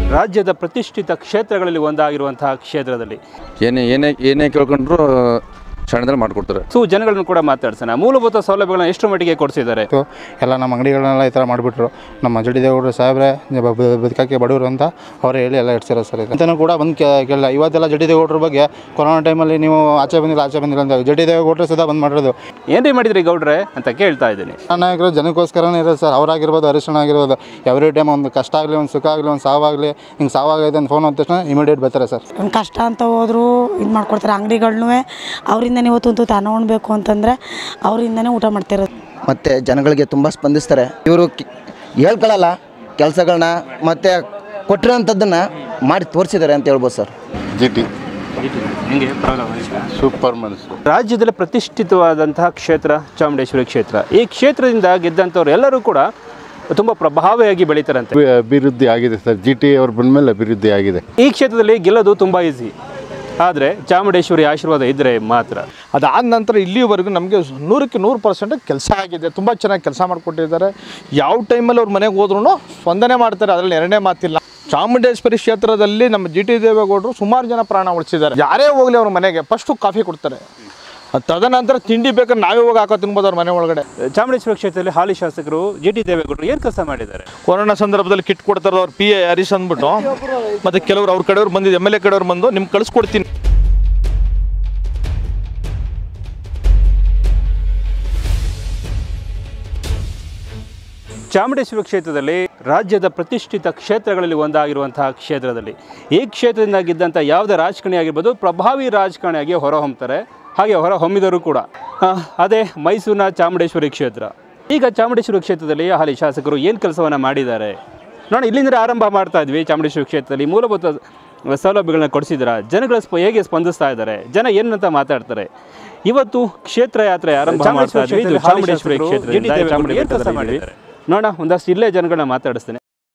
ರಾಜ್ಯದ ಪ್ರತಿಷ್ಠಿತ ಕ್ಷೇತ್ರಗಳಲ್ಲಿ ಒಂದಾಗಿರುವಂತಹ ಕ್ಷೇತ್ರದಲ್ಲಿ ಏನೇ ಏನೇ ಏನೇ ಕೇಳ್ಕೊಂಡ್ರು ಕ್ಷಣದಲ್ಲಿ ಮಾಡಿಕೊಡ್ತಾರೆ ಸೊ ಜನಗಳನ್ನು ಕೂಡ ಮಾತಾಡ್ಸೋಣ ಮೂಲಭೂತ ಸೌಲಭ್ಯಗಳನ್ನ ಎಷ್ಟು ಮಟ್ಟಿಗೆ ಕೊಡಿಸಿದ್ದಾರೆ ಇತ್ತು ಎಲ್ಲ ನಮ್ಮ ಅಂಗಡಿಗಳನ್ನೆಲ್ಲ ಈ ಥರ ಮಾಡಿಬಿಟ್ರು ನಮ್ಮ ಜಡಿ ದೇವರು ಸಾಹೇಬ್ರೆ ಬ- ಬ- ಬದುಕಕ್ಕೆ ಬಡವರು ಅಂತ ಅವರೇ ಹೇಳಿ ಎಲ್ಲ ಇಡ್ಸಿರೋ ಸರ್ ಇದು ಅಂತಲೂ ಕೂಡ ಬಂದು ಕೇಳಿಲ್ಲ ಇವತ್ತೆಲ್ಲ ಜಡಿ ದೇವೇಗೌಡರ ಬಗ್ಗೆ ಕೊರೋನಾ ಟೈಮಲ್ಲಿ ನೀವು ಆಚೆ ಬಂದಿಲ್ಲ ಆಚೆ ಬಂದಿಲ್ಲ ಅಂತ ಜಡಿ ದೇವೇಗೌಡರು ಸದಾ ಬಂದು ಮಾಡಿರೋದು ಏನ್ರಿ ಮಾಡಿದ್ರಿ ಗೌಡ್ರೆ ಅಂತ ಕೇಳ್ತಾ ಇದ್ದೀನಿ ನಾಯಕರು ಜನಕ್ಕೋಸ್ಕರನೇ ಇರೋದು ಸರ್ ಅವರಾಗಿರ್ಬೋದು ಹರೀಶಣ್ಣ ಆಗಿರ್ಬೋದು ಎವ್ರಿ ಟೈಮ್ ಒಂದು ಕಷ್ಟ ಆಗಲಿ ಒಂದು ಸುಖ ಆಗಲಿ ಒಂದು ಸಾವಾಗಲಿ ಹಿಂಗೆ ಸಾವಾಗೈತೆ ಅಂತ ಫೋನ್ ಹೋದ ತಕ್ಷಣ ಇಮಿಡಿಯೇಟ್ ಬರ್ತಾರೆ ಸರ್ ಒಂದು ಕಷ್ಟ ಅಂತ ಹೋದ್ರು ಇದು ಮಾಡ್ಕೊಡ್ತಾರೆ ಅಂಗಡಿಗಳ್ನೂ ಅವರಿಂದನೇ ಇವತ್ತು ಒಂದು ತಾನು ಉಣ್ಬೇಕು ಅಂತಂದರೆ ಅವರಿಂದನೇ ಊಟ ಮಾಡ್ತಿರೋದು ಮತ್ತು ಜನಗಳಿಗೆ ತುಂಬ ಸ್ಪಂದಿಸ್ತಾರೆ ಇವರು ಹೇಳ್ಕೊಳ್ಳಲ್ಲ ಕೆಲಸಗಳನ್ನ ಮತ್ತು ಕೊಟ್ಟಿರೋಂಥದ್ದನ್ನು ಮಾಡಿ ತೋರಿಸಿದ್ದಾರೆ ಅಂತ ಹೇಳ್ಬೋದು ಸರ್ ಜಿ ಟಿ ಸೂಪರ್ ಮನಸ್ಸು ರಾಜ್ಯದಲ್ಲಿ ಪ್ರತಿಷ್ಠಿತವಾದಂತಹ ಕ್ಷೇತ್ರ ಚಾಮುಂಡೇಶ್ವರಿ ಕ್ಷೇತ್ರ ಈ ಕ್ಷೇತ್ರದಿಂದ ಗೆದ್ದಂಥವ್ರು ಎಲ್ಲರೂ ಕೂಡ ತುಂಬ ಪ್ರಭಾವಿಯಾಗಿ ಬೆಳೀತಾರಂತೆ ಅಭಿ- ಅಭಿವೃದ್ಧಿ ಆಗಿದೆ ಸರ್ ಜಿ ಟಿ ಅವ್ರು ಬಂದಮೇಲೆ ಅಭಿವೃದ್ಧಿ ಆಗಿದೆ ಈ ಕ್ಷೇತ್ರದಲ್ಲಿ ಗೆಲ್ಲೋದು ತುಂಬ ಈಸಿ ಆದರೆ ಚಾಮುಂಡೇಶ್ವರಿ ಆಶೀರ್ವಾದ ಇದ್ದರೆ ಮಾತ್ರ ಅದಾದ ನಂತರ ಇಲ್ಲಿವರೆಗೂ ನಮಗೆ ನೂರಕ್ಕೆ ನೂರು ಪರ್ಸೆಂಟ್ ಕೆಲಸ ಆಗಿದೆ ತುಂಬ ಚೆನ್ನಾಗಿ ಕೆಲಸ ಮಾಡಿಕೊಟ್ಟಿದ್ದಾರೆ ಯಾವ ಟೈಮಲ್ಲಿ ಅವ್ರ ಮನೆಗೆ ಹೋದ್ರೂ ಸ್ಪಂದನೆ ಮಾಡ್ತಾರೆ ಅದರಲ್ಲಿ ಎರಡನೇ ಮಾತಿಲ್ಲ ಚಾಮುಂಡೇಶ್ವರಿ ಕ್ಷೇತ್ರದಲ್ಲಿ ನಮ್ಮ ಜಿ ಟಿ ದೇವೇಗೌಡರು ಸುಮಾರು ಜನ ಪ್ರಾಣ ಉಳಿಸಿದ್ದಾರೆ ಯಾರೇ ಹೋಗಲಿ ಅವ್ರ ಮನೆಗೆ ಫಸ್ಟು ಕಾಫಿ ಕೊಡ್ತಾರೆ ಅದ್ ತದನಂತರ ತಿಂಡಿ ಬೇಕಾದ್ರೆ ನಾವೇ ಹೋಗಿ ಹಾಕೋ ತಿನ್ಬೋದು ಅವ್ರ ಮನೆ ಒಳಗಡೆ ಚಾಮುಂಡೇಶ್ವರಿ ಕ್ಷೇತ್ರದಲ್ಲಿ ಹಾಲಿ ಶಾಸಕರು ಜಿ ಟಿ ದೇವೇಗೌಡರು ಏನು ಕೆಲಸ ಮಾಡಿದ್ದಾರೆ ಕೊರೋನಾ ಸಂದರ್ಭದಲ್ಲಿ ಕಿಟ್ ಕೊಡ್ತಾರೆ ಅವ್ರ ಪಿ ಎ ಹರೀಶ್ ಅಂದ್ಬಿಟ್ಟು ಮತ್ತು ಕೆಲವರು ಅವ್ರ ಕಡೆಯವ್ರು ಬಂದಿದ್ದು ಎಮ್ ಎಲ್ ಎ ಕಡೆಯವ್ರು ಬಂದು ನಿಮ್ಗೆ ಕಳಿಸ್ಕೊಡ್ತೀನಿ ಚಾಮುಂಡೇಶ್ವರಿ ಕ್ಷೇತ್ರದಲ್ಲಿ ರಾಜ್ಯದ ಪ್ರತಿಷ್ಠಿತ ಕ್ಷೇತ್ರಗಳಲ್ಲಿ ಒಂದಾಗಿರುವಂತಹ ಕ್ಷೇತ್ರದಲ್ಲಿ ಈ ಕ್ಷೇತ್ರದಿಂದ ಗೆದ್ದಂಥ ಯಾವುದೇ ರಾಜಕಾರಣಿ ಆಗಿರ್ಬೋದು ಪ್ರಭಾವಿ ರಾಜಕಾರಣಿಯಾಗಿ ಹೊರಹೊಮ್ತಾರೆ ಹಾಗೆ ಹೊರ ಹೊಮ್ಮಿದರು ಕೂಡ ಆ, ಅದೇ ಮೈಸೂರಿನ ಚಾಮುಂಡೇಶ್ವರಿ ಕ್ಷೇತ್ರ ಈಗ ಚಾಮುಂಡೇಶ್ವರಿ ಕ್ಷೇತ್ರದಲ್ಲಿ ಹಾಲಿ ಶಾಸಕರು ಏನು ಕೆಲಸವನ್ನು ಮಾಡಿದ್ದಾರೆ ನೋಡಿ ಇಲ್ಲಿಂದ ಆರಂಭ ಮಾಡ್ತಾ ಇದ್ವಿ ಚಾಮುಂಡೇಶ್ವರಿ ಕ್ಷೇತ್ರದಲ್ಲಿ ಮೂಲಭೂತ ಸೌಲಭ್ಯಗಳನ್ನ ಕೊಡಿಸಿದ್ರ ಜನಗಳ ಸ್ಪ ಹೇಗೆ ಸ್ಪಂದಿಸ್ತಾ ಇದ್ದಾರೆ ಜನ ಏನಂತ ಮಾತಾಡ್ತಾರೆ ಇವತ್ತು ಕ್ಷೇತ್ರ ಯಾತ್ರೆ ಆರಂಭ ಮಾಡ್ತಾ ಇದ್ವಿ ಇದು ಚಾಮುಂಡೇಶ್ವರಿ ಕ್ಷೇತ್ರದಿಂದ ಚಾಮುಂಡಿ ಬೆಟ್ಟದಲ್ಲಿ ಇದ್ದೀವಿ. ನೋಡೋಣ ಒಂದಷ್ಟು ಇಲ್ಲೇ ಜನಗಳನ್ನ ಮಾತಾಡಿಸ್ತೇನೆ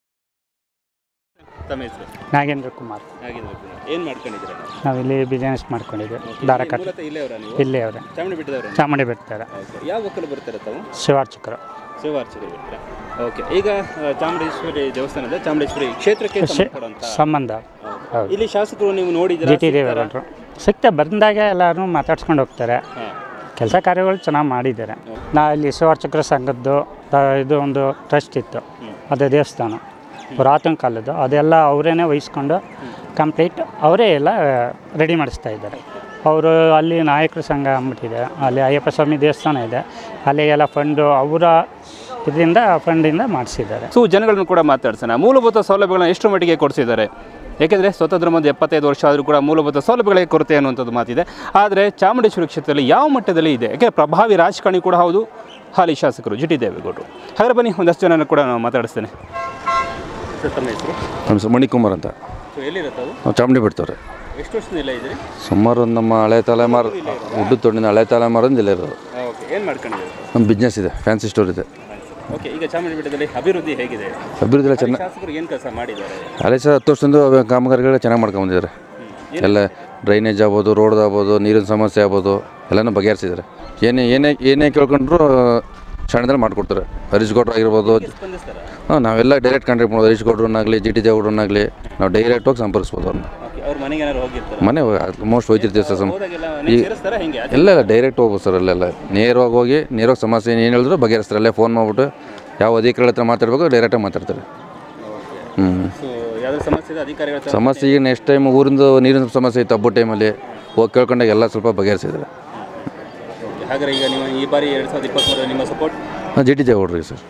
ತಮ್ಮ ಹೆಸರು ನಾಗೇಂದ್ರ ಕುಮಾರ್ ಏನು ಮಾಡ್ಕೊಂಡಿದ್ದೀರಾ ನಾವಿಲ್ಲಿ ಬಿಸ್ನೆಸ್ ಮಾಡ್ಕೊಂಡಿದ್ವಿ ದಾರ ಕಟ್ ಮೂಲತಃ ಇಲ್ಲೇ ಅವರ ನೀವು ಇಲ್ಲೇ ಅವರೇ ಚಾಮುಂಡಿ ಬೆಟ್ಟದವರ ಚಾಮುಂಡಿ ಬೆಟ್ಟದ ಯಾವ ಒಕ್ಕಲು ಬರ್ತಾರೆ ತಾವು ಶಿವಾರ್ಚಕರು ಶಿವಾರ್ಚಕರು ಬರ್ತಾರೆ ಓಕೆ ಈಗ ಆ, ಚಾಮುಂಡೇಶ್ವರಿ ದೇವಸ್ಥಾನದ ಚಾಮುಂಡೇಶ್ವರಿ ಕ್ಷೇತ್ರಕ್ಕೆ ಶಿ- ಸಂಬಂಧಪಡುವಂತ ಸಂಬಂಧ ಹೌದು ಇಲ್ಲಿ ಶಾಸಕರು ನೀವು ಜಿ ನೋಡಿದ್ರೆ ಟಿ ದೇವೇಗೌಡರು ಸಿಕ್ತೆ ಬಂದಾಗ ಎಲ್ಲರೂ ಮಾತಾಡ್ಸ್ಕೊಂಡು ಹೋಗ್ತಾರೆ ಕೆಲಸ ಕಾರ್ಯಗಳು ಚೆನ್ನಾಗಿ ಮಾಡಿದ್ದಾರೆ ನಾ ಇಲ್ಲಿ ಶಿವಾರ್ಚಕರ ಸಂಘದ್ದು ಆ, ಇದು ಒಂದು ಟ್ರಸ್ಟ್ ಇತ್ತು ಅದು ದೇವಸ್ಥಾನ ಪುರಾತನ ಕಾಲದ್ದು ಅದೆಲ್ಲ ಅವರೇನೆ ವಹಿಸ್ಕೊಂಡು ಕಂಪ್ಲೀಟ್ ಅವರೇ ಎಲ್ಲ ರೆಡಿ ಮಾಡಿಸ್ತಾ ಇದ್ದಾರೆ ಅವರು ಅಲ್ಲಿ ನಾಯಕರ ಸಂಘ ಅಂದ್ಬಿಟ್ಟಿದೆ ಅಲ್ಲಿ ಅಯ್ಯಪ್ಪ ಸ್ವಾಮಿ ದೇವಸ್ಥಾನ ಇದೆ ಅಲ್ಲಿಗೆಲ್ಲ ಫಂಡು ಅವರ ಇದರಿಂದ ಫಂಡಿಂದ ಮಾಡಿಸಿದ್ದಾರೆ ಸೊ ಜನಗಳನ್ನು ಕೂಡ ಮಾತಾಡ್ಸೋಣ ಮೂಲಭೂತ ಸೌಲಭ್ಯಗಳನ್ನ ಎಷ್ಟು ಮಟ್ಟಿಗೆ ಕೊಡಿಸಿದ್ದಾರೆ ಯಾಕೆಂದರೆ ಸ್ವತಂತ್ರ ಒಂದು ಎಪ್ಪತ್ತೈದು ವರ್ಷ ಆದರೂ ಕೂಡ ಮೂಲಭೂತ ಸೌಲಭ್ಯಗಳಿಗೆ ಕೊರತೆ ಅನ್ನುವಂಥದ್ದು ಮಾತಿದೆ ಆದರೆ ಚಾಮುಂಡೇಶ್ವರಿ ಕ್ಷೇತ್ರದಲ್ಲಿ ಯಾವ ಮಟ್ಟದಲ್ಲಿ ಇದೆ ಯಾಕೆ ಪ್ರಭಾವಿ ರಾಜಕಾರಣಿ ಕೂಡ ಹೌದು ಹಾಲಿ ಶಾಸಕರು ಜಿ ಟಿ ದೇವೇಗೌಡರು ಹಾಗಾದ್ರೆ ಬನ್ನಿ ಒಂದಷ್ಟು ಜನನ ಕೂಡ ನಾನು ಮಾತಾಡಿಸ್ತೇನೆ ಸರ್ ತಮ್ಮ ಹೆಸರು ನಮ್ಮ ಹೆಸರು ಮಣಿಕುಮಾರ್ ಅಂತ ಸೊ ಎಲ್ಲಿರುತ್ತವು ನಾವು ಚಾಮುಂಡಿ ಬಿಡ್ತವ್ರೆ ಎಷ್ಟು ವರ್ಷದಿಂದ ಇದ್ದೀರಿ ಸುಮಾರು ಒಂದು ನಮ್ಮ ಹಳೆ ತಲೆಮಾರು ಉಡ್ಡು ತೊಂಡಿನ ಹಳೆ ತಲೆಮಾರಿಂದ ಇಲ್ಲೇ ಇರೋದು ಓಕೆ ಏನು ಮಾಡ್ಕೊಂಡಿದ್ದೀರಿ ನಮ್ಮ ಬಿಸ್ನೆಸ್ ಇದೆ ಫ್ಯಾನ್ಸಿ ಸ್ಟೋರ್ ಇದೆ ಓಕೆ ಈಗ ಚಾಮುಂಡಿ ಬೆಟ್ಟದಲ್ಲಿ ಅಭಿವೃದ್ಧಿ ಹೇಗಿದೆ ಅಭಿವೃದ್ಧಿ ಎಲ್ಲ ಚೆನ್ನಾಗಿ ಶಾಸಕರು ಏನು ಕೆಲಸ ಮಾಡಿದ್ದಾರೆ ಹಳೆ ಸಹ ಹತ್ತು ವರ್ಷದಿಂದ ಅವ ಕಾಮಗಾರಿಗಳು ಚೆನ್ನಾಗಿ ಮಾಡ್ಕೊಂಬಂದಿದ್ದಾರೆ ಎಲ್ಲ ಡ್ರೈನೇಜ್ ಆಗ್ಬೋದು ರೋಡ್ ಆಗ್ಬೋದು ನೀರಿನ ಸಮಸ್ಯೆ ಆಗ್ಬೋದು ಎಲ್ಲನೂ ಬಗೆಹರಿಸಿದ್ದಾರೆ ಏನೇ ಏನೇ ಏನೇ ಕೇಳ್ಕೊಂಡ್ರು ಕ್ಷಣದಲ್ಲಿ ಮಾಡಿಕೊಡ್ತಾರೆ ಹರೀಶ್ ಗೌಡ್ರು ಆಗಿರ್ಬೋದು ಸ್ಪಂದಿಸ್ತಾರ ಹಾಂ ನಾವೆಲ್ಲ ಡೈರೆಕ್ಟ್ ಕಾಂಟ್ಯಾಕ್ಟ್ ಮಾಡೋದು ಹರೀಶ್ ಗೌಡ್ರನ್ನಾಗಲಿ ಜಿ ಟಿ ದೇವಗೌಡ್ರನ್ನಾಗಲಿ ನಾವು ಡೈರೆಕ್ಟ್ ಹೋಗಿ ಸಂಪರ್ಕಿಸ್ಬೋದು ಅವ್ರನ್ನ ಓಕೆ ಅವ್ರ ಮನೆಗೆ ಏನಾದ್ರು ಹೋಗಿರ್ತಾರೆ ಮನೆ ಆಲ್ಮೋಸ್ಟ್ ಹೋಗ್ತಿರ್ತೀವಿ ಸರ್ ಸಮ್ ಹೋದಾಗೆಲ್ಲ ಈ ನೀವು ಸೇರಿಸ್ತಾರ ಹೆಂಗೆ ಎಲ್ಲ ಎಲ್ಲ ಡೈರೆಕ್ಟ್ ಹೋಗ್ಬೋದು ಸರ್ ಅಲ್ಲೆಲ್ಲ ನೇರವಾಗಿ ಹೋಗಿ ನೇರವಾಗಿ ಸಮಸ್ಯೆ ಏನು ಹೇಳಿದ್ರು ಬಗೆಹರಿಸ್ತಾರೆ ಅಲ್ಲೇ ಫೋನ್ ಮಾಡಿಬಿಟ್ಟು ಯಾವ ಅಧಿಕಾರಿಗಳ ಹತ್ರ ಮಾತಾಡಬೇಕು ಡೈರೆಕ್ಟಾಗಿ ಮಾತಾಡ್ತಾರೆ ಹ್ಞೂ ಸೊ ಯಾವ್ದಾದ್ರು ಸಮಸ್ಯೆ ಇದೆ ಅಧಿಕಾರಿಗಳ ಹತ್ರ ಸಮಸ್ಯೆ ಈಗ ನೆಕ್ಸ್ಟ್ ಟೈಮ್ ಊರಿಂದ ನೀರಿನ ಸಮಸ್ಯೆ ಇತ್ತು ಹಬ್ಬ ಟೈಮಲ್ಲಿ ಹೋಗಿ ಕೇಳ್ಕೊಂಡಾಗ ಎಲ್ಲ ಸ್ವಲ್ಪ ಬಗೆಹರಿಸಿದ್ದಾರೆ Okay, ಹಾಗಾದ್ರೆ ಈಗ ನೀವು ಈ ಬಾರಿ ಎರಡು ಸಾವಿರದ ಇಪ್ಪತ್ತ್ಮೂರರಲ್ಲಿ ನಿಮ್ಮ ಸಪೋರ್ಟ್ ಹಾಂ ಜಿ ಟಿ ದೇವಗೌಡ್ರಿಗೆ ಸರ್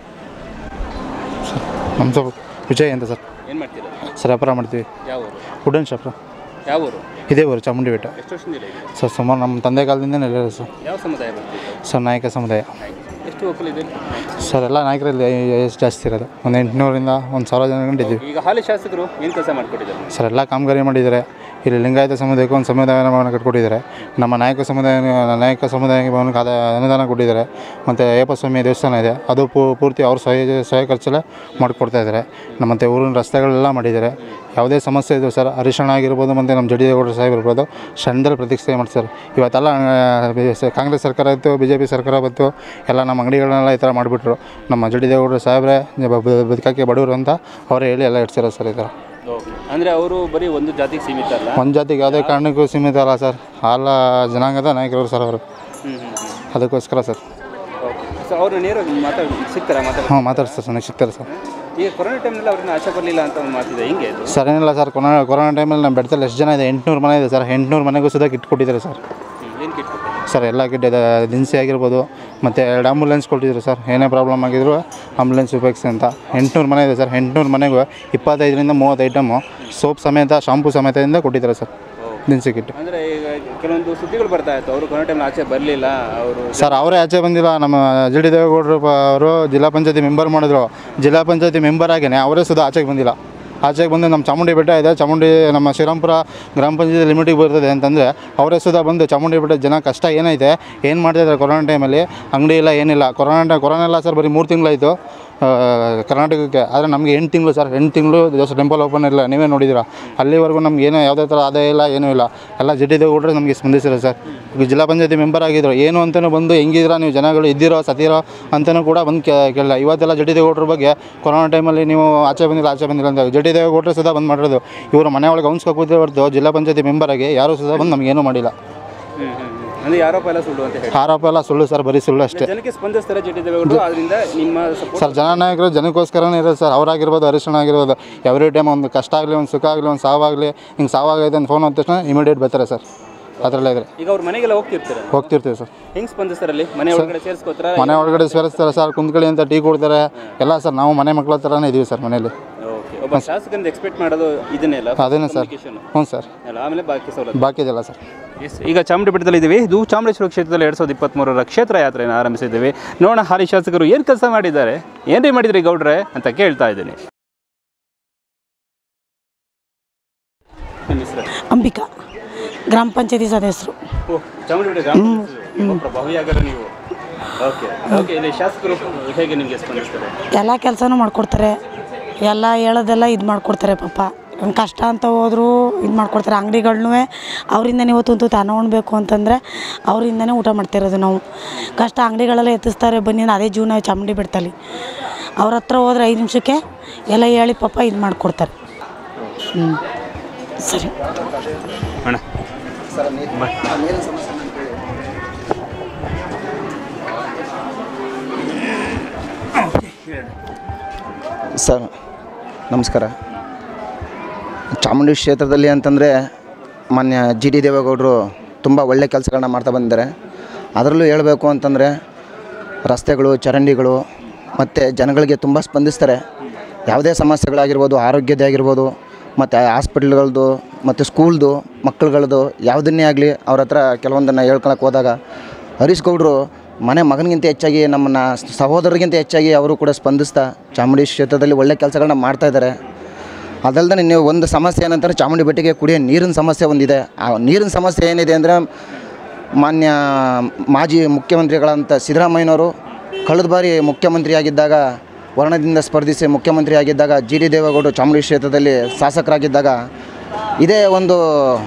ನಮ್ಮ ಸ್ವಲ್ಪ ವಿಜಯ್ ಅಂತ ಸರ್ ಏನು ಮಾಡ್ತೀರಾ ಸರ್ ವ್ಯಾಪಾರ ಮಾಡ್ತೀವಿ ಯಾವ ಊರು ವುಡನ್ ಶಾಪ್ ಯಾವ ಊರು ಇದೇ ಊರು ಚಾಮುಂಡಿ ಬೆಟ್ಟ ಎಷ್ಟು ವರ್ಷದಿಂದ ಇದೆ ಸರ್ ಸುಮಾರು ನಮ್ಮ ತಂದೆ ಕಾಲದಿಂದನೇ ಇರೋದು ಸರ್ ಯಾವ ಸಮುದಾಯ ಬರ್ತಿದೆ ಸರ್ ನಾಯಕ ಸಮುದಾಯ ಎಷ್ಟು ಒಕ್ಕಲಿದೆ ಸರ್ ಎಲ್ಲ ನಾಯಕರಲ್ಲಿ ಎಷ್ಟು ಜಾಸ್ತಿ ಇರೋದು ಒಂದು ಎಂಟುನೂರಿಂದ ಒಂದು ಸಾವಿರ ಜನ ಗಂಟೆ ಇದ್ದೀವಿ ಈಗ ಹಾಲಿ ಶಾಸಕರು ಏನು ಕೆಲಸ ಮಾಡಿಕೊಟ್ಟಿದ್ದಾರೆ ಸರ್ ಎಲ್ಲ ಕಾಮಗಾರಿ ಮಾಡಿದ್ದಾರೆ ಇಲ್ಲಿ ಲಿಂಗಾಯತ ಸಮುದಾಯಕ್ಕೆ ಒಂದು ಸಮುದಾಯ ಭವನ ಕಟ್ಕೊಟ್ಟಿದ್ದಾರೆ ನಮ್ಮ ನಾಯಕ ಸಮುದಾಯ ನಾಯಕ ಸಮುದಾಯ ಭವನಕ್ಕೆ ಅದ ಅನುದಾನ ಕೊಟ್ಟಿದ್ದಾರೆ ಮತ್ತು ಅಯ್ಯಪ್ಪ ಸ್ವಾಮಿ ದೇವಸ್ಥಾನ ಇದೆ ಅದು ಪೂ- ಪೂರ್ತಿ ಅವ್ರ ಸಹಾಯ ಸಹಾಯ ಖರ್ಚಲ್ಲೇ ಮಾಡಿಕೊಡ್ತಾ ಇದ್ದಾರೆ ನಮ್ಮ ಮತ್ತು ಊರಿನ ರಸ್ತೆಗಳೆಲ್ಲ ಮಾಡಿದ್ದಾರೆ ಯಾವುದೇ ಸಮಸ್ಯೆ ಇದ್ದರೂ ಸರ್ ಹರೀಶಣ್ಣ ಆಗಿರ್ಬೋದು ಮತ್ತು ನಮ್ಮ ಜಡಿ ದೇವೇಗೌಡರ ಸಾಹೇಬ್ ಇರ್ಬೋದು ಕ್ಷಣದಲ್ಲಿ ಪ್ರತಿಕ್ರಿಯೆ ಮಾಡ್ತಾರೆ ಇವತ್ತೆಲ್ಲ ಆ, ಬಿ- ಸ- ಕಾಂಗ್ರೆಸ್ ಸರ್ಕಾರ ಇತ್ತು ಬಿ ಜೆ ಪಿ ಸರ್ಕಾರ ಬಂತು ಎಲ್ಲ ನಮ್ಮ ಅಂಗಡಿಗಳನ್ನೆಲ್ಲ ಈ ಥರ ಮಾಡಿಬಿಟ್ರು ನಮ್ಮ ಜಡಿ ದೇವೇಗೌಡರ ಸಾಹೇಬ್ರೆ ಬ- ಬ- ಬದುಕಕ್ಕೆ ಬಡವರು ಅಂತ ಅವರೇ ಹೇಳಿ ಎಲ್ಲ ಇಡ್ಸಿರೋ ಸರ್ ಈ ಥರ ಓಕೆ ಅಂದರೆ ಅವರು ಬರೀ ಒಂದು ಜಾತಿಗೆ ಸೀಮಿತ ಅಲ್ಲ ಒಂದು ಜಾತಿಗೆ ಯಾವುದೇ ಕಾರಣಕ್ಕೂ ಸೀಮಿತ ಅಲ್ಲ ಸರ್ ಎಲ್ಲ ಜನಾಂಗದ ನಾಯಕರು ಸರ್ ಅವರು ಹ್ಞೂ ಹ್ಞೂ ಅದಕ್ಕೋಸ್ಕರ ಸರ್ ಓಕೆ ಸೊ ಅವ್ರನ್ನ ನೇರವಾಗಿ ಮಾತಾಡಿ ಸಿಗ್ತಾರಾ ಮಾತಾಡಿ ಹಾಂ ಮಾತಾಡ್ತಾರೆ ಸರ್ ಸಿಗ್ತಾರೆ ಸರ್ ಈಗ ಕೊರೋನಾ ಟೈಮ್ನಲ್ಲಿ ಅವ್ರನ್ನ ಆಚೆ ಬರಲಿಲ್ಲ ಅಂತ ಒಂದು ಮಾತಿದೆ ಹೆಂಗೆ ಇದು ಸರ್ ಏನಿಲ್ಲ ಸರ್ ಕೊರೋನಾ ಕೊರೋನಾ ಟೈಮಲ್ಲಿ ನಮ್ಮ ಬೆಡ್ತಲ್ಲಿ ಎಷ್ಟು ಜನ ಇದೆ ಎಂಟುನೂರು ಮನೆ ಇದೆ ಸರ್ ಎಂಟುನೂರು ಮನೆಗೂ ಸುಧಾ ಕಿಟ್ ಕೊಟ್ಟಿದ್ದಾರೆ ಸರ್ ಏನು ಕಿಟ್ಕೊಟ್ಟು ಸರ್ ಎಲ್ಲ ಕಿಟ್ ಇದೆ ದಿನಸಿ ಆಗಿರ್ಬೋದು ಮತ್ತು ಎರಡು ಆಂಬುಲೆನ್ಸ್ ಕೊಟ್ಟಿದ್ರು ಸರ್ ಏನೇ ಪ್ರಾಬ್ಲಮ್ ಆಗಿದ್ರು ಆಂಬುಲೆನ್ಸ್ ಉಪಯೋಗಿಸಿ ಅಂತ ಎಂಟುನೂರು ಮನೆ ಇದೆ ಸರ್ ಎಂಟುನೂರು ಮನೆಗೂ ಇಪ್ಪತ್ತೈದರಿಂದ ಮೂವತ್ತು ಐಟಮು ಸೋಪ್ ಸಮೇತ ಶಾಂಪೂ ಸಮೇತದಿಂದ ಕೊಟ್ಟಿದ್ದಾರೆ ಸರ್ ದಿನಸಿ ಕಿಟ್ ಅಂದರೆ ಈಗ ಕೆಲವೊಂದು ಸುದ್ದಿಗಳು ಬರ್ತಾ ಇತ್ತು ಅವರು ಕೊರೋನಾ ಟೈಮ್ ಆಚೆ ಬರಲಿಲ್ಲ ಅವರು ಸರ್ ಅವರೇ ಆಚೆ ಬಂದಿಲ್ಲ ನಮ್ಮ ಜಿ ಡಿ ದೇವೇಗೌಡರು ಪ- ಅವರು ಜಿಲ್ಲಾ ಪಂಚಾಯತಿ ಮೆಂಬರ್ ಮಾಡಿದ್ರು ಜಿಲ್ಲಾ ಪಂಚಾಯತಿ ಮೆಂಬರ್ ಆಗೇನೆ ಅವರೇ ಸುಧಾ ಆಚೆಗೆ ಬಂದಿಲ್ಲ ಆಚೆಗೆ ಬಂದು ನಮ್ಮ ಚಾಮುಂಡಿ ಬೆಟ್ಟ ಇದೆ ಚಾಮುಂಡಿ ನಮ್ಮ ಶ್ರೀರಾಮ್ಪುರ ಗ್ರಾಮ ಪಂಚಾಯತಿ ಲಿಮಿಟಿಗೆ ಬರ್ತದೆ ಅಂತಂದರೆ ಅವರೇ ಸುಧಾ ಬಂದು ಚಾಮುಂಡಿ ಬೆಟ್ಟ ಜನ ಕಷ್ಟ ಏನೈತೆ ಏನು ಮಾಡ್ತಿದ್ದಾರೆ ಕೊರೋನಾ ಟೈಮಲ್ಲಿ ಅಂಗಡಿ ಇಲ್ಲ ಏನಿಲ್ಲ ಕೊರೋನಾ ಟೈ ಕೊರೋನಾ ಇಲ್ಲ ಸರ್ ಬರೀ ಮೂರು ತಿಂಗಳಾಯಿತು ಕರ್ನಾಟಕಕ್ಕೆ ಆದರೆ ನಮಗೆ ಎಂಟು ತಿಂಗಳು ಸರ್ ಎಂಟು ತಿಂಗಳು ದೇವಸ ಟೆಂಪಲ್ ಓಪನ್ ಇಲ್ಲ ನೀವೇ ನೋಡಿದ್ದೀರಾ ಅಲ್ಲಿವರೆಗೂ ನಮ್ಗೆ ಏನೂ ಯಾವುದೇ ಥರ ಆದಾಯ ಇಲ್ಲ ಏನೂ ಇಲ್ಲ ಎಲ್ಲ ಜಿ ಟಿ ದೇವೇಗೌಡರು ನಮಗೆ ಸ್ಪಂದಿಸಿರೋ ಸರ್ ಈಗ ಜಿಲ್ಲಾ ಪಂಚಾಯತಿ ಮೆಂಬರ್ ಆಗಿದ್ರು ಏನು ಅಂತಲೂ ಬಂದು ಹೆಂಗಿದ್ದೀರಾ ನೀವು ಜನಗಳು ಇದ್ದೀರೋ ಸತ್ತಿರೋ ಅಂತಲೂ ಕೂಡ ಬಂದು ಕೇಳಿಲ್ಲ ಇವತ್ತೆಲ್ಲ ಜಿ ಟಿ ದೇವೇಗೌಡರ ಬಗ್ಗೆ ಕೊರೋನಾ ಟೈಮಲ್ಲಿ ನೀವು ಆಚೆ ಬಂದಿಲ್ಲ ಆಚೆ ಬಂದಿಲ್ಲ ಅಂತ ಜಿ ಟಿ ದೇವೇಗೌಡರು ಸುಧಾ ಬಂದು ಮಾಡಿರೋದು ಇವರು ಮನೆ ಒಳಗೆ ಕೂತಿರೋ ಹೊರತು ಜಿಲ್ಲಾ ಪಂಚಾಯತಿ ಮೆಂಬರ್ ಆಗಿ ಯಾರೂ ಸುಧಾ ಬಂದು ನಮಗೇನೂ ಮಾಡಿಲ್ಲ ಹ್ಞೂ ಹ್ಞೂ ಅಂದರೆ ಆರೋಪ ಎಲ್ಲ ಸುಳ್ಳು ಅಂತ ಹೇಳಿ ಆರೋಪ ಎಲ್ಲ ಸುಳ್ಳು ಸರ್ ಬರೀ ಸುಳ್ಳು ಅಷ್ಟೇ ಜನಕ್ಕೆ ಸ್ಪಂದಿಸ್ತಾರೆ ಜಿ ಟಿ ದೇವೇಗೌಡರು ಅದರಿಂದ ನಿಮ್ಮ ಸಪೋರ್ಟ್ ಸರ್ ಜನನಾಯಕರು ಜನಕ್ಕೋಸ್ಕರನೇ ಇರೋದು ಸರ್ ಅವರಾಗಿರ್ಬೋದು ಹರೀಶಣ್ಣ ಆಗಿರ್ಬೋದು ಎವ್ರಿ ಟೈಮ್ ಒಂದು ಕಷ್ಟ ಆಗಲಿ ಒಂದು ಸುಖ ಆಗಲಿ ಒಂದು ಸಾವಾಗಲಿ ಹಿಂಗೆ ಸಾವಾಗೈತೆ ಅಂತ ಫೋನ್ ಹೋದ ತಕ್ಷಣ ಇಮಿಡಿಯೇಟ್ ಬರ್ತಾರೆ ಸರ್ ಅದರಲ್ಲೇ ಇದ್ರೆ ಈಗ ಅವ್ರ ಮನೆಗೆಲ್ಲ ಹೋಗ್ತಿರ್ತಾರೆ ಹೋಗ್ತಿರ್ತೀವಿ ಸರ್ ಹೆಂಗೆ ಸ್ಪಂದಿಸ್ತಾರೆ ಅಲ್ಲಿ ಮನೆ ಒಳಗಡೆ ಸೇರಿಸ್ಕೋತಾರ ಮನೆ ಒಳಗಡೆ ಸೇರಿಸ್ತಾರೆ ಸರ್ ಕುಂತ್ಕೊಳ್ಳಿ ಅಂತ ಟೀ ಕೊಡ್ತಾರೆ ಎಲ್ಲ ಸರ್ ನಾವು ಮನೆ ಮಕ್ಕಳ ಥರನೇ ಇದ್ದೀವಿ ಸರ್ ಮನೇಲಿ ಓಕೆ ಒಬ್ಬ ಶಾಸಕರಿಂದ ಎಕ್ಸ್ಪೆಕ್ಟ್ ಮಾಡೋದು ಇದನ್ನೇ ಅಲ್ಲ ಅದೇನೇ ಸರ್ Communication. ಹ್ಞೂ ಸರ್ ಅಲ್ಲ ಆಮೇಲೆ ಬಾಕಿ ಸೌಲಭ್ಯ ಬಾಕಿ ಇದೆಲ್ಲ ಸರ್ ಎಸ್ ಈಗ ಚಾಮುಂಡಿ ಬೆಟ್ಟದಲ್ಲಿ ಇದ್ದೀವಿ ಇದು ಚಾಮುಂಡೇಶ್ವರ ಕ್ಷೇತ್ರದಲ್ಲಿ ಎರಡು ಸಾವಿರದ ಇಪ್ಪತ್ತ್ಮೂರರ ಕ್ಷೇತ್ರ ಯಾತ್ರೆಯನ್ನು ಆರಂಭಿಸಿದ್ದೀವಿ ನೋಡೋಣ ಹಾಲಿ ಶಾಸಕರು ಏನು ಕೆಲಸ ಮಾಡಿದ್ದಾರೆ ಏನ್ರಿ ಮಾಡಿದ್ರಿ ಗೌಡ್ರೆ ಅಂತ ಕೇಳ್ತಾ ಇದ್ದೀನಿ ನಿಮ್ಮ ಹೆಸರು ಅಂಬಿಕಾ ಗ್ರಾಮ ಪಂಚಾಯತಿ ಸದಸ್ಯರು ಓ ಚಾಮುಂಡಿ ಬೆಟ್ಟ ಗ್ರಾಮ ಪಂಚಾಯ್ತಿ ಪ್ರಭಾವಿಯಾಗರ ನೀವು ಓಕೆ ಓಕೆ ಇಲ್ಲಿ ಶಾಸಕರು ಹೇಗೆ ನಿಮಗೆ ಸ್ಪಂದಿಸ್ತಾರೆ ಎಲ್ಲ ಕೆಲಸನೂ ಮಾಡಿಕೊಡ್ತಾರೆ ಎಲ್ಲ ಹೇಳೋದೆಲ್ಲ ಇದು ಮಾಡಿಕೊಡ್ತಾರೆ ಪಾಪ ನಮ್ಗೆ ಕಷ್ಟ ಅಂತ ಹೋದ್ರು ಇದು ಮಾಡಿಕೊಡ್ತಾರೆ ಅಂಗಡಿಗಳ್ನೂ ಅವರಿಂದನೇ ಇವತ್ತು ಒಂದು ತಾನು ಉಣ್ಬೇಕು ಅಂತಂದರೆ ಅವರಿಂದನೇ ಊಟ ಮಾಡ್ತಿರೋದು ನಾವು ಕಷ್ಟ ಅಂಗಡಿಗಳೆಲ್ಲ ಎತ್ತಿಸ್ತಾರೆ ಬನ್ನಿ ಅದೇ ಜೀವನ ಚಾಮುಂಡಿ ಬೆಟ್ಟದಲ್ಲಿ ಅವ್ರ ಹತ್ರ ಹೋದ್ರೆ ಐದು ನಿಮಿಷಕ್ಕೆ ಎಲ್ಲ ಹೇಳಿ ಪಾಪ ಇದು ಮಾಡಿಕೊಡ್ತಾರೆ ಹ್ಞೂ ಸರಿ ಅಣ್ಣ ಸರ್ ನಮಸ್ಕಾರ ಚಾಮುಂಡಿ ಕ್ಷೇತ್ರದಲ್ಲಿ ಅಂತಂದರೆ ಮಾನ್ಯ ಜಿ ಡಿ ದೇವೇಗೌಡರು ತುಂಬ ಒಳ್ಳೆ ಕೆಲಸಗಳನ್ನ ಮಾಡ್ತಾ ಬಂದಿದ್ದಾರೆ ಅದರಲ್ಲೂ ಹೇಳಬೇಕು ಅಂತಂದರೆ ರಸ್ತೆಗಳು ಚರಂಡಿಗಳು ಮತ್ತು ಜನಗಳಿಗೆ ತುಂಬ ಸ್ಪಂದಿಸ್ತಾರೆ ಯಾವುದೇ ಸಮಸ್ಯೆಗಳಾಗಿರ್ಬೋದು ಆರೋಗ್ಯದೇ ಆಗಿರ್ಬೋದು ಮತ್ತು ಹಾಸ್ಪಿಟ್ಲ್ಗಳದ್ದು ಮತ್ತು ಸ್ಕೂಲ್ದು ಮಕ್ಕಳುಗಳದ್ದು ಯಾವುದನ್ನೇ ಆಗಲಿ ಅವ್ರ ಹತ್ರ ಕೆಲವೊಂದನ್ನು ಹೇಳ್ಕೊಳಕ್ಕೆ ಹೋದಾಗ ಹರೀಶ್ ಗೌಡರು ಮನೆ ಮಗನಿಗಿಂತ ಹೆಚ್ಚಾಗಿ ನಮ್ಮನ್ನು ಸಹೋದರರಿಗಿಂತ ಹೆಚ್ಚಾಗಿ ಅವರು ಕೂಡ ಸ್ಪಂದಿಸ್ತಾ ಚಾಮುಂಡಿ ಕ್ಷೇತ್ರದಲ್ಲಿ ಒಳ್ಳೆ ಕೆಲಸಗಳನ್ನ ಮಾಡ್ತಾ ಇದ್ದಾರೆ ಅದಲ್ಲದೆ ನೀವು ಒಂದು ಸಮಸ್ಯೆ ಏನಂತಾರೆ ಚಾಮುಂಡಿ ಬೆಟ್ಟಿಗೆ ಕುಡಿಯೋ ನೀರಿನ ಸಮಸ್ಯೆ ಒಂದಿದೆ ಆ ನೀರಿನ ಸಮಸ್ಯೆ ಏನಿದೆ ಅಂದರೆ ಮಾನ್ಯ ಮಾಜಿ ಮುಖ್ಯಮಂತ್ರಿಗಳಂತ ಸಿದ್ದರಾಮಯ್ಯನವರು ಕಳೆದ ಬಾರಿ ಮುಖ್ಯಮಂತ್ರಿಯಾಗಿದ್ದಾಗ ವರ್ಣದಿಂದ ಸ್ಪರ್ಧಿಸಿ ಮುಖ್ಯಮಂತ್ರಿ ಆಗಿದ್ದಾಗ ಜಿ ಡಿ ದೇವೇಗೌಡರು ಚಾಮುಂಡಿ ಕ್ಷೇತ್ರದಲ್ಲಿ ಶಾಸಕರಾಗಿದ್ದಾಗ ಇದೇ ಒಂದು